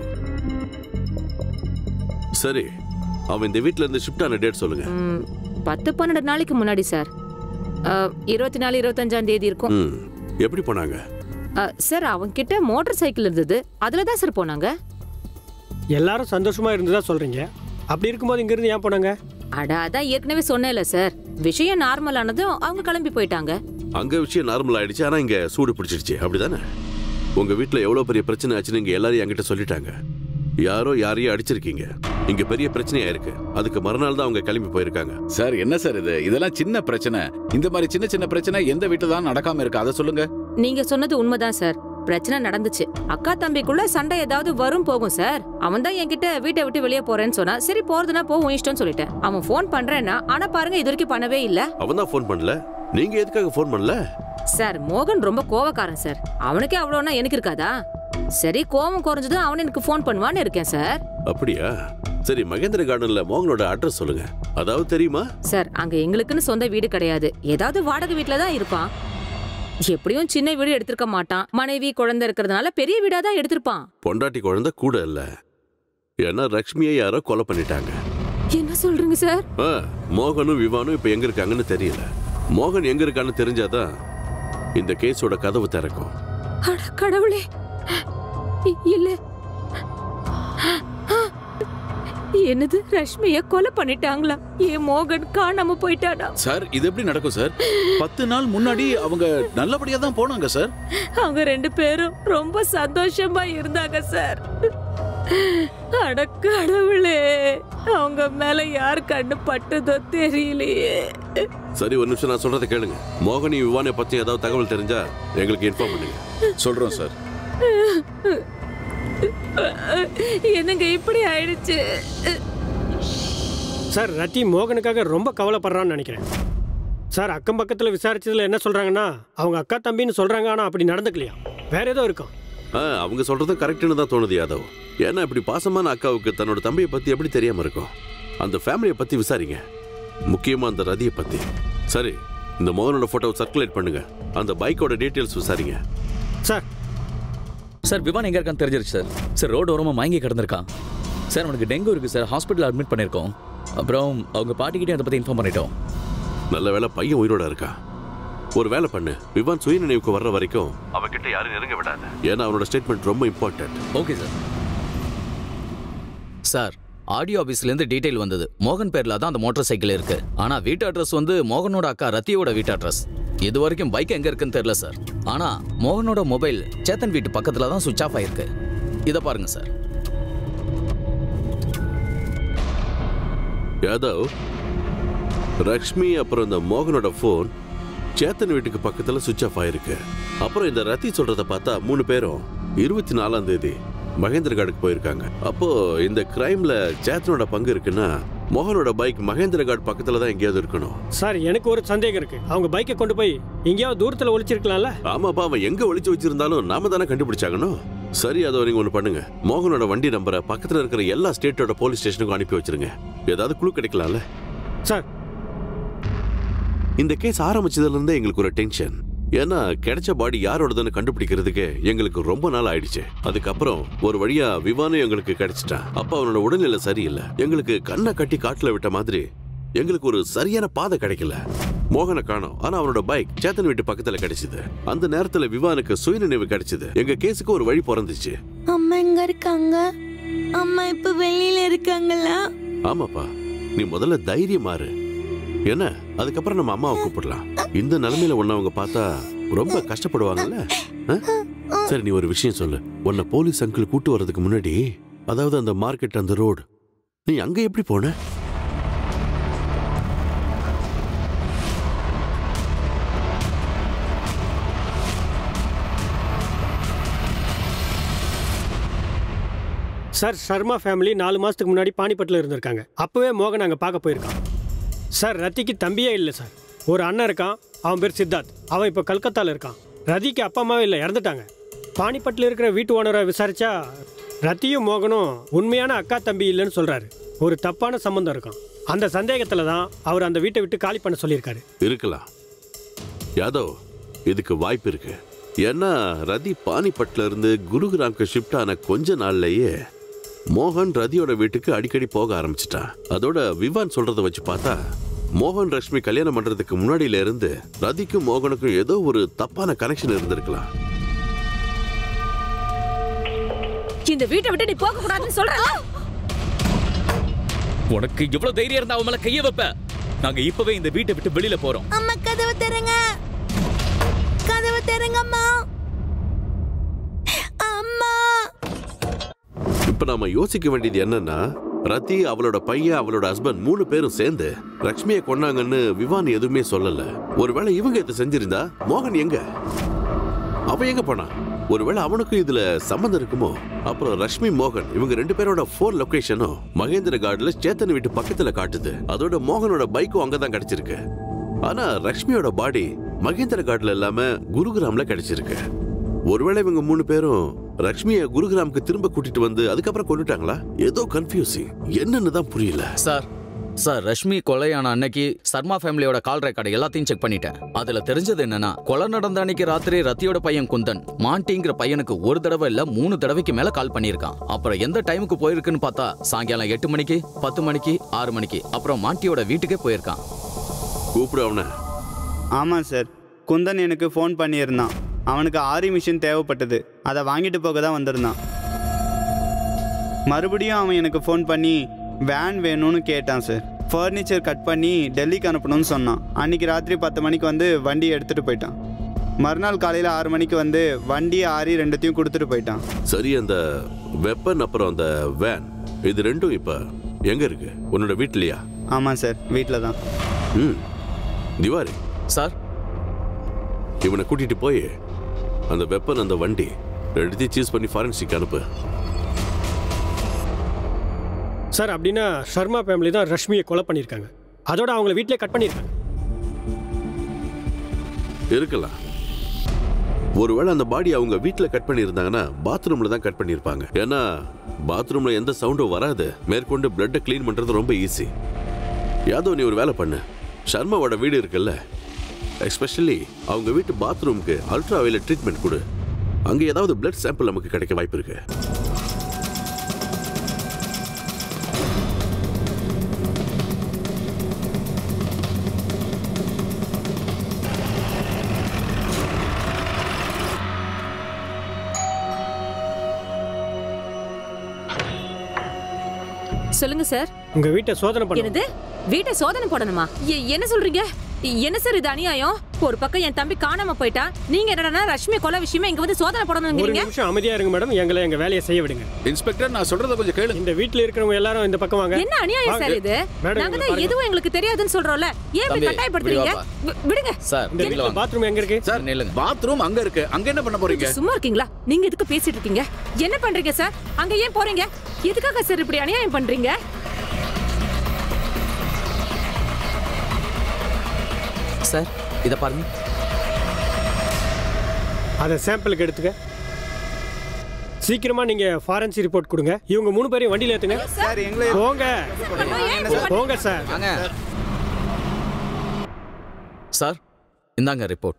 சரி அவன் இந்த வீட்ல இருந்து ஷிஃப்ட் ஆன டேட் சொல்லுங்க ம், பத்து பன்னெண்டு நாளைக்கு முன்னாடி சார் அ, இருபத்தி நாலு இருபத்தஞ்சாம் தேதி இருக்கும் ம் எப்படி போனாங்க அ, சார் அவங்க கிட்ட மோட்டார் சைக்கிள் இருந்தது அதுல தான் சார் போனாங்க எல்லாரும் சந்தோஷமா இருந்ததா சொல்றீங்க அப்படி இருக்கும்போது இங்கிருந்து ஏன் போனாங்க அட அதான் ஏற்கனவே சொன்னேன்ல சார் விஷயம் நார்மல் ஆனதும் அவங்க கிளம்பி போயிட்டாங்க அங்க விஷயம் நார்மல் ஆயிடுச்சு ஆனா இங்க சூடு பிடிச்சிடுச்சு அப்படிதானே உங்க வீட்ல எவ்வளவு பெரிய பிரச்சனை ஆச்சுன்னு இங்க எல்லாரும் என்கிட்ட சொல்லிட்டாங்க யாரோ யாரையும் அடிச்சிருக்கீங்க இங்க பெரிய பிரச்சனையா இருக்கு அதுக்கு மறுநாள் தான் அவங்க கிளம்பி போயிருக்காங்க சார் என்ன சார் இது இதெல்லாம் சின்ன பிரச்சனை இந்த மாதிரி சின்ன சின்ன பிரச்சனை எந்த வீட்டுல தான் நடக்காம இருக்கு அதை சொல்லுங்க நீங்க சொன்னது உண்மைதான் சார் பிரச்சனை நடந்துச்சு அக்கா தம்பிக்குள்ள சண்டை ஏதாவது வரும் போகும் சார் அவன் தான் என்கிட்ட வீட்டை விட்டு வெளியே போறேன்னு சொன்னா சரி போறதுனா போ உன் இஷ்டம்னு சொல்லிட்டேன் அவன் ஃபோன் பண்றேன்னா ஆனா பாருங்க இது வரைக்கும் பண்ணவே இல்ல அவன் தான் ஃபோன் பண்ணல நீங்க எதுக்காக ஃபோன் பண்ணல சார் மோகன் ரொம்ப கோவக்காரன் சார் அவனுக்கே அவ்வளோனா எனக்கு இருக்காதா சரி கோவம் குறைஞ்சதும் அவன் எனக்கு ஃபோன் பண்ணுவான்னு இருக்கேன் சார் அப்படியா சரி மகேந்திர கார்டன்ல மோகனோட அட்ரஸ் சொல்லுங்க அதாவது தெரியுமா சார் அங்க எங்களுக்குன்னு சொந்த வீடு கிடையாது ஏதாவது வாடகை வீட்ல தான் இருப்பான் எப்படியும் சின்ன வீடு எடுத்திருக்க மாட்டான் மனைவி குழந்தை இருக்கிறதுனால பெரிய வீடா தான் எடுத்திருப்பான் பொண்டாட்டி குழந்தை கூட இல்ல ஏன்னா லக்ஷ்மியை யாரோ கொலை பண்ணிட்டாங்க என்ன சொல்றீங்க சார் ஆ, மோகனும் விவானும் இப்ப எங்க இருக்காங்கன்னு தெரியல மோகன் எங்க இருக்கான்னு தெரிஞ்சாதான் இந்த கேஸோட கதவு திறக்கும் அட கடவுளே இ- இல்ல என்னது ரஷ்மிய கொலை பண்ணிட்டாங்களா ஏன் மோகன் காணாம போயிட்டானா சார் இது எப்படி நடக்கும் சார் பத்து நாள் முன்னாடி அவங்க நல்லபடியா தான் போனாங்க சார் அவங்க ரெண்டு பேரும் ரொம்ப சந்தோஷமா இருந்தாங்க சார் அட கடவுளே அவங்க மேல யார் கண்ணு பட்டதோ தெரியலையே சரி ஒரு நிமிஷம் நான் சொல்றதை கேளுங்க மோகனி விவானை பத்தி ஏதாவது தகவல் தெரிஞ்சா எங்களுக்கு இன்ஃபார்ம் பண்ணுங்க சொல்றோம் சார் என்னங்க இப்படி ஆயிடுச்சு சார் ரத்தி மோகனுக்காக ரொம்ப கவலைப்படுறான்னு நினைக்கிறேன் சார் அக்கம் பக்கத்தில் விசாரிச்சதுல என்ன சொல்றாங்கன்னா அவங்க அக்கா தம்பின்னு சொல்றாங்க ஆனால் அப்படி நடந்துக்கலையா வேற ஏதோ இருக்கும் ஆ, அவங்க சொல்றதும் கரெக்டுன்னு தான் தோணுது யாதவ் ஏன்னா இப்படி பாசமான அக்காவுக்கு தன்னோட தம்பியை பத்தி எப்படி தெரியாம இருக்கும் அந்த ஃபேமிலியை பத்தி விசாரிங்க முக்கியமா அந்த ரதியை பத்தி சரி இந்த மோகனோட போட்டோவை சர்க்குலேட் பண்ணுங்க அந்த பைக்கோட டீட்டெயில்ஸ் விசாரிங்க சார் சார் விமான் எங்க இருக்கான்னு தெரிஞ்சிருச்சு சார் சார் ரோடு ஓரமா மயங்கி கிடந்திருக்கான் சார் அவனுக்கு டெங்கு இருக்கு சார் ஹாஸ்பிட்டல் அட்மிட் பண்ணியிருக்கோம் அப்புறம் அவங்க பாட்டிக்கிட்டே அதை பத்தி இன்ஃபார்ம் பண்ணிட்டோம் நல்ல வேளை பையன் உயிரோட இருக்கான் ஒரு வேலை பண்ணு விவான் சுய நினைவுக்கு வர்ற வரைக்கும் அவகிட்ட யாரும் நெருங்க விடாத ஏன்னா அவனோட ஸ்டேட்மெண்ட் ரொம்ப important okay sir sir audio ஆபீஸ்லேருந்து டீடைல் வந்தது மோகன் பேர்ல தான் அந்த மோட்டார் சைக்கிள் இருக்கு ஆனா வீட்டு அட்ரஸ் வந்து மோகனோட அக்கா ரத்தியோட வீட்டு அட்ரஸ் இது வரைக்கும் பைக் எங்க இருக்குன்னு தெரியல சார் ஆனா மோகனோட மொபைல் சேத்தன் வீட்டு பக்கத்துல தான் சுவிச் ஆஃப் ஆயிருக்கு இதை பாருங்க சார் யாதவ் லக்ஷ்மி அப்புறம் இந்த மோகனோட ஃபோன் சேத்தன் வீட்டுக்கு பக்கத்துல சுவிட்ச் ஆஃப் ஆயிருக்கு அப்புறம் இந்த ரத்தி சொல்றத பார்த்தா மூணு பேரும் இருபத்தி நாலாம் தேதி மகேந்திரகாடுக்கு போயிருக்காங்க அப்போ இந்த கிரைம்ல சேத்தனோட பங்கு இருக்குன்னா மோகனோட பைக் மகேந்திரகாட் பக்கத்துல தான் எங்கேயாவது இருக்கணும் சார் எனக்கு ஒரு சந்தேகம் இருக்கு அவங்க பைக்கை கொண்டு போய் எங்கேயாவது தூரத்தில் ஒளிச்சிருக்கலாம்ல ஆமாப்பா அவன் எங்க ஒளிச்சு வச்சிருந்தாலும் நாம தானே கண்டுபிடிச்சாங்கன்னு சரி அதை நீங்க ஒண்ணு பண்ணுங்க மோகனோட வண்டி நம்பரை பக்கத்துல இருக்கிற எல்லா ஸ்டேட்டோட போலீஸ் ஸ்டேஷனுக்கும் அனுப்பி வச்சிருங்க ஏதாவது குழு கிடைக்கலாம்ல சார் இந்த கேஸ் ஆரம்பிச்சதுல இருந்தே எங்களுக்கு ஒரு டென்ஷன் ஏன்னா கிடைச்ச பாடி யாரோடதுன்னு கண்டுபிடிக்கிறதுக்கு எங்களுக்கு ரொம்ப நாள் ஆயிடுச்சு அதுக்கப்புறம் ஒரு வழியா விவானும் எங்களுக்கு கிடைச்சிட்டான் அப்ப அவனோட உடல்நிலை சரியில்லை எங்களுக்கு கண்ணை கட்டி காட்டுல விட்ட மாதிரி எங்களுக்கு ஒரு சரியான பாதை கிடைக்கல மோகனை காணோம் ஆனா அவனோட பைக் சேத்தன் வீட்டு பக்கத்துல கிடைச்சது அந்த நேரத்துல விவானுக்கு சுயநினைவு கிடைச்சது எங்க கேஸுக்கு ஒரு வழி பிறந்துச்சு அம்மா எங்க இருக்காங்க அம்மா இப்ப வெளியில இருக்காங்களா ஆமாப்பா நீ முதல்ல தைரியமாறு என்ன அதுக்கப்புறம் நம்ம அம்மாவை கூப்பிடலாம் இந்த நிலைமையில உன்னை அவங்க பார்த்தா ரொம்ப கஷ்டப்படுவாங்கல்ல ஆ? சரி நீ ஒரு விஷயம் சொல்லு உன்னை போலீஸ் அங்கிள் கூட்டு வர்றதுக்கு முன்னாடி அதாவது அந்த மார்க்கெட் அந்த ரோடு நீ அங்க எப்படி போன சார் சர்மா ஃபேமிலி நாலு மாதத்துக்கு முன்னாடி பானிபட்டில் இருந்திருக்காங்க அப்போவே மோகன் அங்கே பார்க்க போயிருக்கான் சார் ரத்திக்கு தம்பியே இல்லை சார் ஒரு அண்ணன் இருக்கான் அவன் பேர் சித்தார்த் அவன் இப்போ கல்கத்தாவில் இருக்கான் ரதிக்கு அப்பா அம்மாவே இல்லை இறந்துட்டாங்க பானிபட்டில் இருக்கிற வீட்டு ஓனரை விசாரிச்சா ரத்தியும் மோகனும் உண்மையான அக்கா தம்பி இல்லைன்னு சொல்கிறாரு ஒரு தப்பான சம்மந்தம் இருக்கான் அந்த சந்தேகத்தில் தான் அவர் அந்த வீட்டை விட்டு காலி பண்ண சொல்லியிருக்காரு இருக்கலாம் யாதவ் இதுக்கு வாய்ப்பு இருக்கு ஏன்னா ரதி பானிபட்ல இருந்து குருகிராம்க்கு ஷிஃப்ட் ஆன கொஞ்ச நாள்லயே மோகன் ரதியோட வீட்டுக்கு அடிக்கடி போக ஆரம்பிச்சிட்டான் அதோட விவான் சொல்றத வச்சு பார்த்தா மோகன் ரஷ்மி கல்யாணம் பண்றதுக்கு முன்னாடியில இருந்து ரதிக்கும் மோகனுக்கும் ஏதோ ஒரு தப்பான கனெக்ஷன் இருந்திருக்கலாம் இந்த வீட்டை விட்டு நீ போக கூடாதுன்னு சொல்றேன் உனக்கு எவ்வளவு தைரியம் இருந்தா அவன் மேல கைய வைப்ப நாங்க இப்பவே இந்த வீட்டை விட்டு வெளியில போறோம் அம்மா கதவை தரங்க கதவை தரங்க அம்மா அம்மா இப்ப நாம யோசிக்க வேண்டியது என்னன்னா ரதி அவளோட பையன் அவளோட ஹஸ்பண்ட் மூணு பேரும் சேர்ந்து லக்ஷ்மியை கொன்னாங்கன்னு விவான் எதுவுமே சொல்லல ஒருவேளை இவங்க இதை செஞ்சிருந்தா மோகன் எங்க அவன் எங்க போனா ஒருவேளை அவனுக்கும் இதுல சம்மந்தம் இருக்குமோ அப்புறம் ரஷ்மி மோகன் இவங்க ரெண்டு பேரோட போன் லொகேஷனும் மகேந்திர கார்டுல சேத்தன் வீட்டு பக்கத்துல காட்டுது அதோட மோகனோட பைக்கும் அங்கதான் கிடைச்சிருக்கு ஆனா ரஷ்மியோட பாடி மகேந்திர கார்டுல இல்லாம குருகிராம்ல கிடைச்சிருக்கு ஒருவேளை இவங்க மூணு பேரும் லக்ஷ்மியை குருகிராமுக்கு திரும்ப கூட்டிட்டு வந்து அதுக்கப்புறம் கொண்டுட்டாங்களா ஏதோ கன்ஃபியூசிங் என்னன்னு தான் புரியல சார் சார் ரஷ்மி கொலையான அன்னைக்கு சர்மா ஃபேமிலியோட கால் ரெக்கார்டு எல்லாத்தையும் செக் பண்ணிட்டேன் அதுல தெரிஞ்சது என்னன்னா கொலை நடந்த அன்னைக்கு ராத்திரி ரத்தியோட பையன் குந்தன் மாண்டிங்கிற பையனுக்கு ஒரு தடவை இல்ல மூணு தடவைக்கு மேல கால் பண்ணியிருக்கான் அப்புறம் எந்த டைமுக்கு போயிருக்குன்னு பார்த்தா சாயங்காலம் எட்டு மணிக்கு பத்து மணிக்கு ஆறு மணிக்கு அப்புறம் மாண்டியோட வீட்டுக்கே போயிருக்கான் கூப்பிடு அவனை ஆமாம் சார் குந்தன் எனக்கு ஃபோன் பண்ணியிருந்தான் அவனுக்கு ஆரி மிஷின் தேவைப்பட்டது அதை வாங்கிட்டு போக தான் வந்திருந்தான் மறுபடியும் அவன் எனக்கு ஃபோன் பண்ணி வேன் வேணும்னு கேட்டான் சார் ஃபர்னிச்சர் கட் பண்ணி டெல்லிக்கு அனுப்பணும்னு சொன்னான் அன்றைக்கி ராத்திரி பத்து மணிக்கு வந்து வண்டியை எடுத்துகிட்டு போயிட்டான் மறுநாள் காலையில் ஆறு மணிக்கு வந்து வண்டி ஆரி ரெண்டுத்தையும் கொடுத்துட்டு போயிட்டான் சரி அந்த வெப்பன் அப்புறம் அந்த வேன் இது ரெண்டும் இப்ப எங்க இருக்கு உன்னோட வீட்லயா ஆமாம் சார் வீட்டில் தான் ம் திவாரி சார் இவனை கூட்டிட்டு போய் அந்த வெப்பன் அந்த வண்டி ரெண்டுத்தையும் சூஸ் பண்ணி ஃபாரன்சிக் அனுப்பு சார் அப்படின்னா சர்மா ஃபேமிலி தான் ரஷ்மியை கொலை பண்ணியிருக்காங்க அதோட அவங்கள வீட்டிலே கட் பண்ணியிருக்காங்க இருக்கலாம் ஒருவேளை அந்த பாடி அவங்க வீட்ல கட் பண்ணியிருந்தாங்கன்னா பாத்ரூம்ல தான் கட் பண்ணியிருப்பாங்க ஏன்னா பாத்ரூம்ல எந்த சவுண்டும் வராது மேற்கொண்டு பிளட்டை க்ளீன் பண்றது ரொம்ப ஈஸி யாதவ் நீ ஒரு வேலை பண்ணு சர்மாவோட வீடு இருக்குல்ல எஸ்பெஷலி அவங்க வீட்டு பாத்ரூம்க்கு அல்ட்ரா வயலட் ட்ரீட்மெண்ட் கொடு அங்க ஏதாவது பிளட் சாம்பிள் நமக்கு கிடைக்க வாய்ப்பு இருக்கு சொல்லுங்க சார் உங்கள் வீட்டை சோதனை பண்ண என்னது வீட்டை சோதனை போடணுமா எ- என்ன சொல்றீங்க என்ன சார் இது அநியாயம் ஒரு பக்கம் என் தம்பி காணாம போயிட்டா நீங்க என்னடா ரஷ்மி கொலை விஷயமா இங்க வந்து சோதனை ஒரு போடணுங்கிறீங்க நிமிஷம் அமைதியா இருங்க மேடம் எங்களை எங்க வேலையை செய்ய விடுங்க இன்ஸ்பெக்டர் நான் சொல்றத கொஞ்சம் கேளு இந்த வீட்ல இருக்கிறவங்க எல்லாரும் இந்த பக்கம் வாங்க என்ன அநியாயம் சார் இது மேடம், நாங்க இங்க தான் பாருங்க. எதுவும் எங்களுக்கு தெரியாதுன்னு சொல்றோம்ல ஏன் இப்படி தம்பி, கட்டாயப்படுத்துறீங்க இப்படி வி- விடுங்க சார் இந்த வெளியில வீட்ல வாங்க பாத்ரூம் எங்க இருக்கு சார் நில்லுங்க. பாத்ரூம் அங்க இருக்கு அங்க என்ன பண்ண போறீங்க கொஞ்சம் சும்மா இருக்கீங்களா நீங்க எதுக்கு பேசிட்டு இருக்கீங்க என்ன பண்றீங்க சார் அங்க ஏன் போறீங்க எதுக்காக சார் இப்படி அநியாயம் பண்றீங்க சார் இதை பாருங்க அதை சாம்பிளுக்கு எடுத்துக்க சீக்கிரமா நீங்க ஃபாரன்சி ரிப்போர்ட் கொடுங்க இவங்க மூணு பேரையும் வண்டியில ஏத்துங்க சார் எங்களை போங்க போங்க சார் சார் இந்தாங்க ரிப்போர்ட்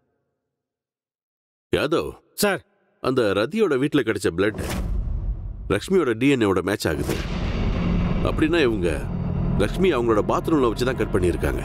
யாதவ் சார் அந்த ரதியோட வீட்ல கிடைச்ச பிளட் லக்ஷ்மியோட டிஎன்ஏவோட மேட்ச் ஆகுது அப்படின்னா இவங்க லக்ஷ்மி அவங்களோட பாத்ரூம்ல வச்சு தான் கட் பண்ணியிருக்காங்க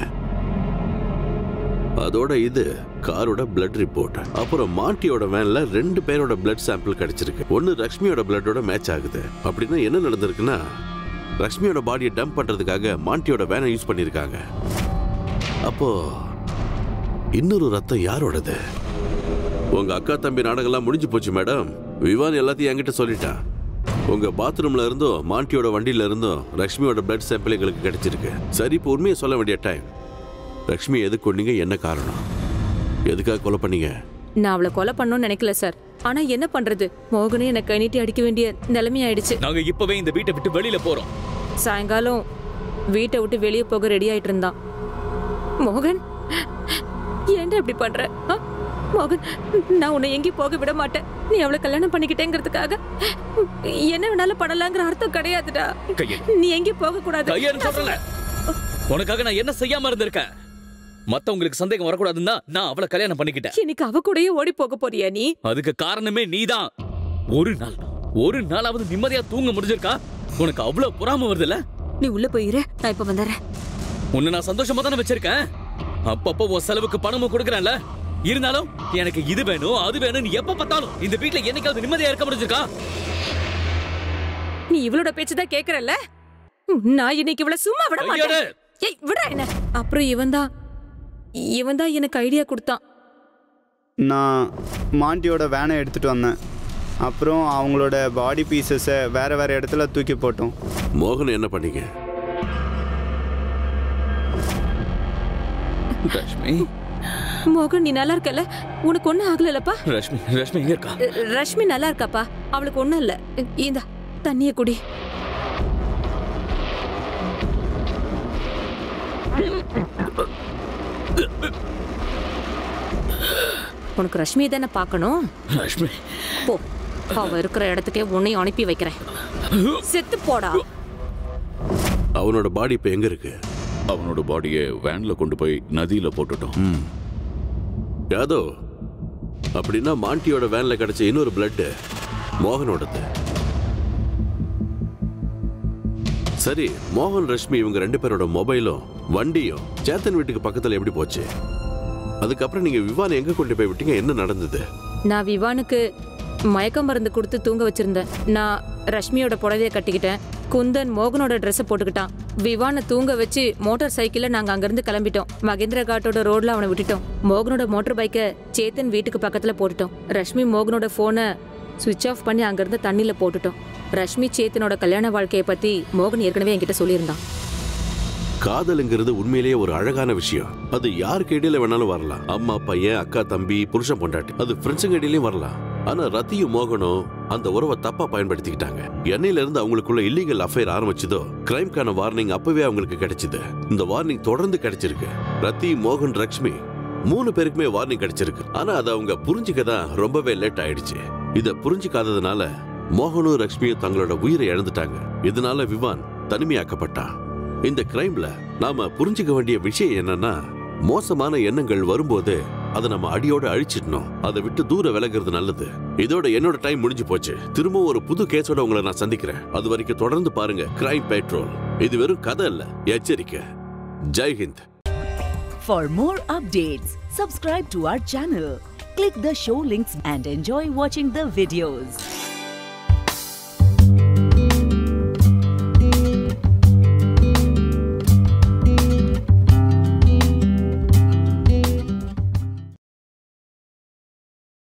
அதோட இது காரோட பிளட் ரிப்போர்ட் அப்புறம் மாண்டியோட வேன்ல ரெண்டு பேரோட பிளட் சாம்பிள் கிடைச்சிருக்கு ஒன்னு லக்ஷ்மியோட பிளட்டோட மேட்ச் ஆகுது அப்படின்னா என்ன நடந்திருக்குன்னா லக்ஷ்மியோட பாடியை டம்ப் பண்றதுக்காக மாண்டியோட வேனை யூஸ் பண்ணியிருக்காங்க அப்போ இன்னொரு ரத்தம் யாரோடது உங்க அக்கா தம்பி நாடகம்லாம் முடிஞ்சு போச்சு மேடம் விவான் எல்லாத்தையும் என்கிட்ட சொல்லிட்டான் உங்க பாத்ரூம்ல இருந்தும் மாண்டியோட வண்டியில இருந்தும் லக்ஷ்மியோட பிளட் சாம்பிள் எங்களுக்கு கிடைச்சிருக்கு சரி இப்போ உண்மையை சொல்ல வேண்டிய டைம் லக்ஷ்மி எது கொன்னீங்க என்ன காரணம் எதுக்காக கொலை பண்ணீங்க நான் அவளை கொலை பண்ணணும்னு நினைக்கல சார் ஆனா என்ன பண்றது மோகனே எனக்கு கை நீட்டி அடிக்க வேண்டிய நிலைமை ஆயிடுச்சு நாங்க இப்பவே இந்த வீட்டை விட்டு வெளியில போறோம் சாயங்காலம் வீட்டை விட்டு வெளியே போக ரெடி ஆயிட்டு இருந்தான் மோகன் ஏன்டா இப்படி பண்ற ஆ? மோகன் நான் உன்னை எங்கேயும் போக விட மாட்டேன் நீ அவளை கல்யாணம் பண்ணிக்கிட்டேங்கிறதுக்காக என்ன வேணாலும் பண்ணலாங்கிற அர்த்தம் கிடையாதுடா கையை நீ எங்கேயும் போக கூடாது கையன்னு சொல்றல உனக்காக நான் என்ன செய்யாம இருந்திருக்கேன் மத்தவங்களுக்கு சந்தேகம் வரக்கூடாதுன்னு தான் நான் அவளை கல்யாணம் பண்ணிக்கிட்டேன் இன்னைக்கு அவ கூடயே ஓடி போக போறியா நீ அதுக்கு காரணமே நீதான் ஒரு நாள் ஒரு நாளாவது நிம்மதியா தூங்க முடிஞ்சிருக்கா உனக்கு அவ்வளவு பொறாம வருதுல்ல நீ உள்ள போயிரு நான் இப்ப வந்துடுறேன் உன்னை நான் சந்தோஷமா தானே வச்சிருக்கேன் அப்பப்போ உன் செலவுக்கு பணமும் கொடுக்கறேன்ல இருந்தாலும் எனக்கு இது வேணும் அது வேணும் நீ எப்ப பார்த்தாலும் இந்த வீட்ல என்னைக்காவது நிம்மதியா இருக்க முடிஞ்சிருக்கா நீ இவளோட பேச்சு தான் கேக்குறல்ல நான் இன்னைக்கு இவள சும்மா விட கையோடு. மாட்டேன் ஏய் விட என்ன அப்புறம் இவன் தான் இவன் தான் எனக்கு ஐடியா கொடுத்தான் நான் மாண்டியோட வேனை எடுத்துட்டு வந்தேன் அப்புறம் அவங்களோட பாடி பீசஸை வேற வேற இடத்துல தூக்கி போட்டோம் மோகன் என்ன பண்ணீங்க ரஷ்மி மோகன் நீ நல்லா இருக்கல உனக்கு ஒண்ணும் ஆகலப்பா ரஷ்மி ரஷ்மி எங்க இருக்கா ரஷ்மி நல்லா இருக்காப்பா அவளுக்கு ஒண்ணும் இல்ல இந்த தண்ணிய குடி உனக்கு ரஷ்மியை தானே பார்க்கணும் ரஷ்மி போ அவ இருக்கிற இடத்துக்கே உன்னையும் அனுப்பி வைக்கிறேன் செத்து போடா அவனோட பாடி இப்ப எங்க இருக்கு அவனோட பாடியை வேன்ல கொண்டு போய் நதியில போட்டுட்டோம் யாதவ் அப்படின்னா மாண்டியோட வேன்ல கிடைச்ச இன்னொரு பிளட் மோகனோடது சரி மோகன் ரஷ்மி இவங்க ரெண்டு பேரோட மொபைலும் வண்டியும் சேத்தன் வீட்டுக்கு பக்கத்துல எப்படி போச்சு அதுக்கப்புறம் நீங்க விவான் எங்க கொண்டு போய் விட்டீங்க என்ன நடந்தது நான் விவானுக்கு மயக்க மருந்து கொடுத்து தூங்க வச்சிருந்தேன் நான் ரஷ்மியோட புடவைய கட்டிக்கிட்டேன் குந்தன் மோகனோட ட்ரெஸ்ஸை போட்டுக்கிட்டான் விவானை தூங்க வச்சு மோட்டார் சைக்கிள்ல நாங்க அங்கிருந்து கிளம்பிட்டோம் மகேந்திர காட்டோட ரோட்ல அவனை விட்டுட்டோம் மோகனோட மோட்டார் பைக்கை சேத்தன் வீட்டுக்கு பக்கத்துல போட்டுட்டோம் ரஷ்மி மோகனோட போனை சுவிட்ச் ஆஃப் பண்ணி அங்கிருந்து தண்ணியில போட்டுட்டோம் ரஷ்மி சேத்தனோட கல்யாண வாழ்க்கையை பத்தி மோகன் ஏற்கனவே என்கிட்ட சொல்லியிருந்தான் காதலுங்கிறது உண்மையிலேயே ஒரு அழகான விஷயம் அது யாருக்கு இடையில வேணாலும் வரலாம் அம்மா பையன் அக்கா தம்பி புருஷன் பொண்டாட்டி அது ஃப்ரெண்ட்ஸுங்க இடையிலயும் வரலாம் ஆனா ரத்தியும் மோகனும் அந்த உறவை தப்பா பயன்படுத்திக்கிட்டாங்க என்னையில இருந்து அவங்களுக்குள்ள இல்லீகல் அஃபேர் ஆரம்பிச்சதோ கிரைம்க்கான வார்னிங் அப்பவே அவங்களுக்கு கிடைச்சது இந்த வார்னிங் தொடர்ந்து கிடைச்சிருக்கு ரத்தி மோகன் லக்ஷ்மி மூணு பேருக்குமே வார்னிங் கிடைச்சிருக்கு ஆனா அதை அவங்க புரிஞ்சுக்க தான் ரொம்பவே லேட் ஆயிடுச்சு இத புரிஞ்சுக்காததுனால மோகனும் லக்ஷ்மியும் தங்களோட உயிரை இழந்துட்டாங்க இதனால விவான் தனிமையாக்கப்பட்டான் இந்த கிரைம்ல நாம புரிஞ்சுக்க வேண்டிய விஷயம் என்னன்னா மோசமான எண்ணங்கள் வரும்போது அதை நம்ம அடியோட அழிச்சிடணும் அதை விட்டு தூர விலகிறது நல்லது இதோட என்னோட டைம் முடிஞ்சு போச்சு திரும்ப ஒரு புது கேஸோட உங்களை நான் சந்திக்கிறேன் அது வரைக்கும் தொடர்ந்து பாருங்க கிரைம் பெட்ரோல் இது வெறும் கதை இல்ல எச்சரிக்கை Jai Hind For more updates, subscribe to our channel, click the show links and enjoy watching the videos.